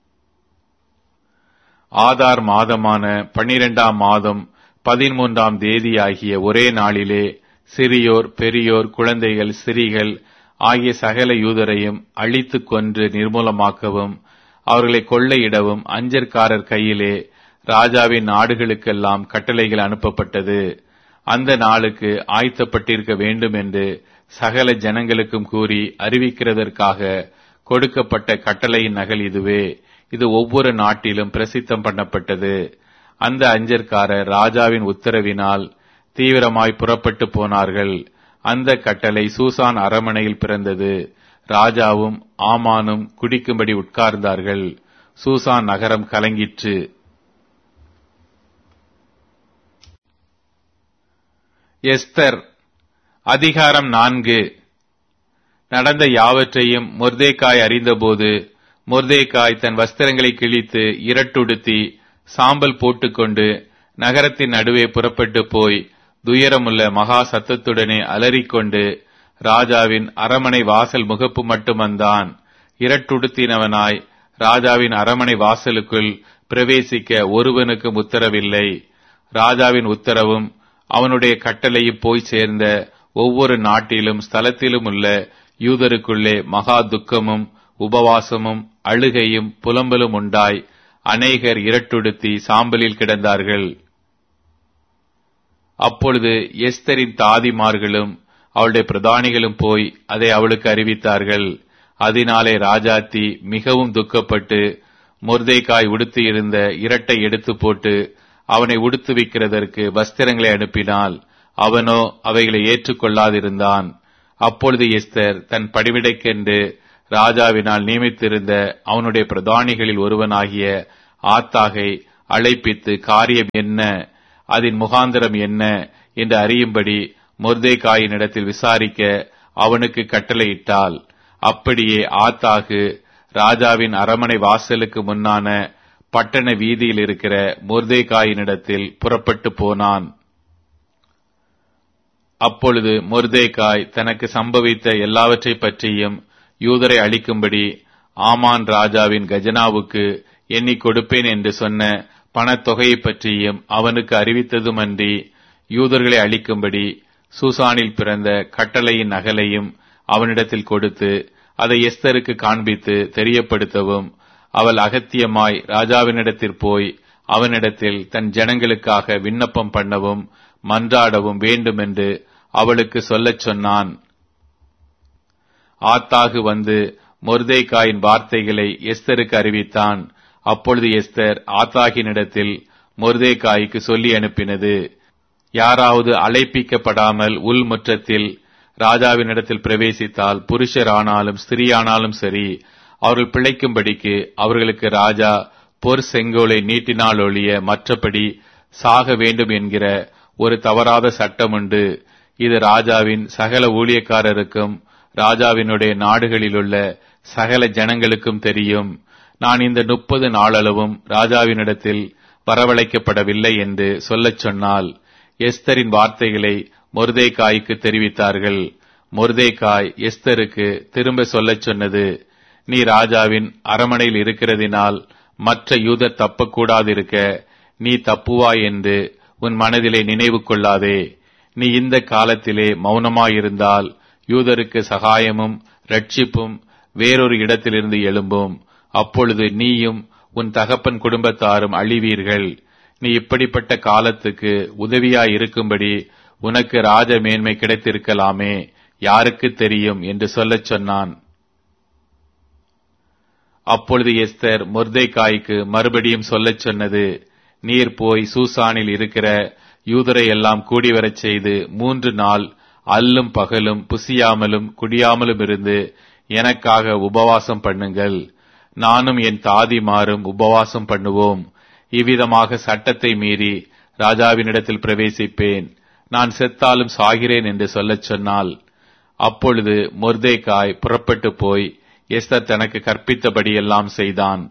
ஆதார் மாதமான பன்னிரெண்டாம் மாதம் பதிமூன்றாம் தேதியாகிய ஒரே நாளிலே சிறியோர் பெரியோர் குழந்தைகள் சிறிகள் ஆகிய சகல யூதரையும் அழித்துக் கொன்று நிர்மூலமாக்கவும் அவர்களை கொள்ளையிடவும் அஞ்சற்காரர் கையிலே ராஜாவின் நாடுகளுக்கெல்லாம் கட்டளைகள் அனுப்பப்பட்டது அந்த நாளுக்கு ஆயத்தப்பட்டிருக்க வேண்டும் என்று சகல ஜனங்களுக்கும் கூறி அறிவிக்கிறதற்காக கொடுக்கப்பட்ட கட்டளையின் நகல் இதுவே இது ஒவ்வொரு நாட்டிலும் பிரசித்தம் பண்ணப்பட்டது அந்த அஞ்சற்காரர் ராஜாவின் உத்தரவினால் தீவிரமாய் புறப்பட்டு போனார்கள் அந்த கட்டளை சூசான் அரமனையில் பிறந்தது ராஜாவும் ஆமானும் குடிக்கும்படி உட்கார்ந்தார்கள் சூசான் நகரம் கலங்கிற்று எஸ்தர் அதிகாரம் நான்கு நடந்த யாவற்றையும் மொர்தேக்காய் அறிந்தபோது மொர்தேக்காய் தன் வஸ்திரங்களை கிழித்து இரட்டுடுத்தி சாம்பல் போட்டுக்கொண்டு நகரத்தின் நடுவே புறப்பட்டு போய் துயரமுள்ள மகா சத்தத்துடனே அலறிக்கொண்டு ராஜாவின் அரமனை வாசல் முகப்பு மட்டும் வந்தான் இரட்டுடுத்தினவனாய் ராஜாவின் அரமனை வாசலுக்குள் பிரவேசிக்க ஒருவனுக்கும் உத்தரவில்லை ராஜாவின் உத்தரவும் அவனுடைய கட்டளையும் போய் சேர்ந்த ஒவ்வொரு நாட்டிலும் ஸ்தலத்திலும் உள்ள யூதருக்குள்ளே மகா துக்கமும் உபவாசமும் அழுகையும் புலம்பலும் உண்டாய் அநேகர் இரட்டுடுத்தி சாம்பலில் கிடந்தார்கள் அப்பொழுது எஸ்தரின் தாதிமார்களும் அவளுடைய பிரதானிகளும் போய் அதை அவளுக்கு அறிவித்தார்கள் அதனாலே ராஜாத்தி மிகவும் துக்கப்பட்டு முர்தைக்காய் உடுத்தியிருந்த இரட்டை எடுத்து போட்டு அவனை உடுத்துவிக்கிறதற்கு வஸ்திரங்களை அனுப்பினாள் அவனோ அவைகளை ஏற்றுக்கொள்ளாதிருந்தான் அப்பொழுது எஸ்தர் தன் படிவிடைக்கென்று ராஜாவினால் நியமித்திருந்த அவனுடைய பிரதானிகளில் ஒருவனாகிய ஆத்தாகை அழைப்பித்து காரியம் என்ன அதன் முகாந்திரம் என்ன என்று அறியும்படி மொர்தேகாயின் இடத்தில் விசாரிக்க அவனுக்கு கட்டளையிட்டாள் அப்படியே ஆத்தாகு ராஜாவின் அரமனை வாசலுக்கு முன்னான பட்டண வீதியில் இருக்கிற மொர்தேகாயினிடத்தில் புறப்பட்டு போனான் அப்பொழுது மொர்தேகாய் தனக்கு சம்பவித்த எல்லாவற்றை பற்றியும் யூதரை அளிக்கும்படி ஆமான் ராஜாவின் கஜனாவுக்கு எண்ணி கொடுப்பேன் என்று சொன்ன பணத்தொகையை பற்றியும் அவனுக்கு அறிவித்ததுமன்றி யூதர்களை அளிக்கும்படி சூசானில் பிறந்த கட்டளையின் நகலையும் அவனிடத்தில் கொடுத்து அதை எஸ்தருக்கு காண்பித்து தெரியப்படுத்தவும் அவள் அகத்தியமாய் ராஜாவினிடத்தில் போய் அவனிடத்தில் தன் ஜனங்களுக்காக விண்ணப்பம் பண்ணவும் மன்றாடவும் வேண்டுமென்று அவளுக்கு சொல்லச் சொன்னான் ஆத்தாகு வந்து மொர்தேகாயின் வார்த்தைகளை எஸ்தருக்கு அறிவித்தான் அப்பொழுது எஸ்தர் ஆத்தாகினிடத்தில் மொர்தேகாய்க்கு சொல்லி அனுப்பினது யாராவது அழைப்பிக்கப்படாமல் உள்முற்றத்தில் ராஜாவினிடத்தில் பிரவேசித்தால் புருஷரானாலும் ஸ்திரீயானாலும் சரி அவர்கள் பிழைக்கும்படிக்கு அவர்களுக்கு ராஜா பொற் செங்கோலை நீட்டினால் ஒழிய மற்றபடி சாக வேண்டும் என்கிற ஒரு தவறாத சட்டம் உண்டு இது ராஜாவின் சகல ஊழியக்காரருக்கும் ராஜாவினுடைய நாடுகளிலுள்ள சகல ஜனங்களுக்கும் தெரியும் நான் இந்த முப்பது நாளளவும் ராஜாவினிடத்தில் வரவழைக்கப்படவில்லை என்று சொல்லச் சொன்னால் எஸ்தரின் வார்த்தைகளை மொர்தேகாய்க்கு தெரிவித்தார்கள் மொர்தேகாய் எஸ்தருக்கு திரும்ப சொல்லச் சொன்னது நீ ராஜாவின் அரமனையில் இருக்கிறதினால் மற்ற யூதர் தப்பக்கூடாதிருக்க நீ தப்புவாய் என்று உன் மனதிலே நினைவு கொள்ளாதே நீ இந்த காலத்திலே மௌனமாயிருந்தால் யூதருக்கு சகாயமும் ரட்சிப்பும் வேறொரு இடத்திலிருந்து எழும்பும் அப்பொழுது நீயும் உன் தகப்பன் குடும்பத்தாரும் அழிவீர்கள் நீ இப்படிப்பட்ட காலத்துக்கு உதவியாய் இருக்கும்படி உனக்கு ராஜ மேன்மை கிடைத்திருக்கலாமே யாருக்கு தெரியும் என்று சொல்லச் சொன்னான் அப்பொழுது எஸ்தர் மொர்தேகாய்க்கு மறுபடியும் சொல்லச் சொன்னது நீர் போய் சூசானில் இருக்கிற யூதரை எல்லாம் கூடிவரச் செய்து மூன்று நாள் அல்லும் பகலும் புசியாமலும் குடியாமலும் இருந்து எனக்காக உபவாசம் பண்ணுங்கள் நானும் என் தாதிமாரும் உபவாசம் பண்ணுவோம் இவ்விதமாக சட்டத்தை மீறி ராஜாவினிடத்தில் பிரவேசிப்பேன் நான் செத்தாலும் சாகிறேன் என்று சொல்லச் சொன்னால் அப்பொழுது மொர்தேகாய் புறப்பட்டு போய் எஸ்தர் தனக்கு கற்பித்தபடியெல்லாம் செய்தான்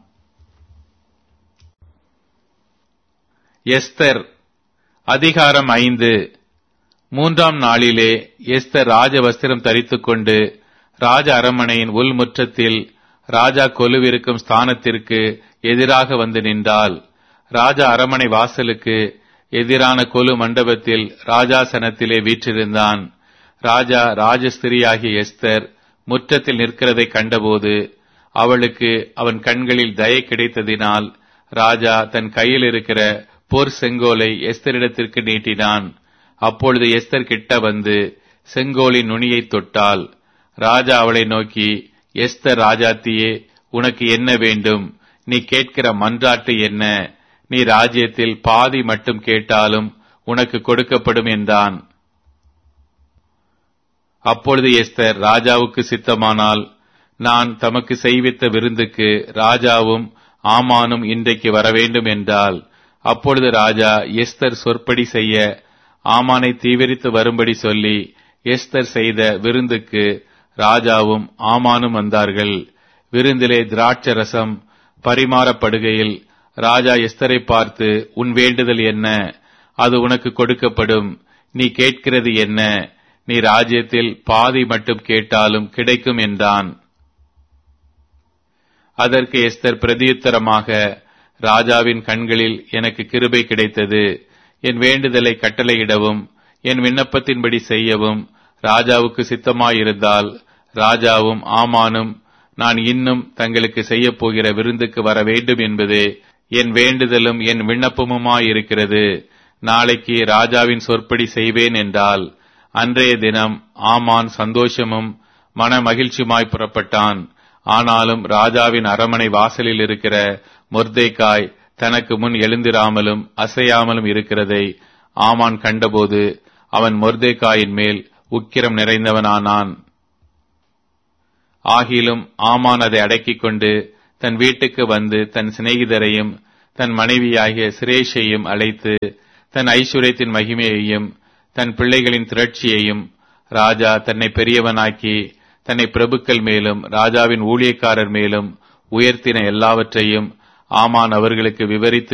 எஸ்தர் அதிகாரம் ஐந்து மூன்றாம் நாளிலே எஸ்தர் ராஜ வஸ்திரம் தரித்துக் கொண்டு ராஜ அரண்மனையின் உள்முற்றத்தில் ராஜா கொலுவிருக்கும் ஸ்தானத்திற்கு எதிராக வந்து நின்றாள் ராஜா அரண்மனை வாசலுக்கு எதிரான கொலு மண்டபத்தில் ராஜாசனத்திலே வீற்றிருந்தான் ராஜா ராஜஸ்திரியாகிய எஸ்தர் முற்றத்தில் நிற்கிறதை கண்டபோது அவளுக்கு அவன் கண்களில் தயை கிடைத்ததினால் ராஜா தன் கையில் இருக்கிற போர் செங்கோலை எஸ்தரிடத்திற்கு நீட்டினான் அப்பொழுது எஸ்தர் கிட்ட வந்து செங்கோலின் நுனியை தொட்டாள் ராஜா அவளை நோக்கி எஸ்தர் ராஜாத்தியே உனக்கு என்ன வேண்டும் நீ கேட்கிற மன்றாட்டு என்ன நீ ராஜ்யத்தில் பாதி மட்டும் கேட்டாலும் உனக்கு கொடுக்கப்படும் என்றான் அப்பொழுது எஸ்தர் ராஜாவுக்கு சித்தமானால் நான் தமக்கு செய்வித்த விருந்துக்கு ராஜாவும் ஆமானும் இன்றைக்கு வரவேண்டும் என்றால் அப்பொழுது ராஜா எஸ்தர் சொற்படி செய்ய ஆமானை தீவிரித்து வரும்படி சொல்லி எஸ்தர் செய்த விருந்துக்கு ராஜாவும் ஆமானும் வந்தார்கள் விருந்திலே திராட்சரசம் பரிமாறப்படுகையில் ராஜா எஸ்தரை பார்த்து உன் வேண்டுதல் என்ன அது உனக்கு கொடுக்கப்படும் நீ கேட்கிறது என்ன நீ ராஜ்யத்தில் பாதி மட்டும் கேட்டாலும் கிடைக்கும் என்றான் அதற்கு எஸ்தர் பிரதியுத்தரமாக ராஜாவின் கண்களில் எனக்கு கிருபை கிடைத்தது என் வேண்டுதலை கட்டளையிடவும் என் விண்ணப்பத்தின்படி செய்யவும் ராஜாவுக்கு சித்தமாயிருந்தால் ராஜாவும் ஆமானும் நான் இன்னும் தங்களுக்கு செய்யப் போகிற விருந்துக்கு வர வேண்டும் என்பதே என் வேண்டுதலும் என் விண்ணப்பமுமாயிருக்கிறது நாளைக்கு ராஜாவின் சொற்படி செய்வேன் என்றால் அன்றைய தினம் ஆமான் சந்தோஷமும் மன மகிழ்ச்சியுமாய் புறப்பட்டான் ஆனாலும் ராஜாவின் அரமனை வாசலில் இருக்கிற மொர்தேக்காய் தனக்கு முன் எழுந்திராமலும் அசையாமலும் இருக்கிறதை ஆமான் கண்டபோது அவன் மொர்தேகாயின் மேல் உக்கிரம் நிறைந்தவனானான் ஆகிலும் ஆமான் அதை அடக்கிக் கொண்டு தன் வீட்டுக்கு வந்து தன் சிநேகிதரையும் தன் மனைவியாகிய சிரேஷையும் அழைத்து தன் ஐஸ்வர்யத்தின் மகிமையையும் தன் பிள்ளைகளின் திரட்சியையும் ராஜா தன்னை பெரியவனாக்கி தன்னை பிரபுக்கள் மேலும் ராஜாவின் ஊழியக்காரர் மேலும் உயர்த்தின எல்லாவற்றையும் ஆமான் அவர்களுக்கு விவரித்து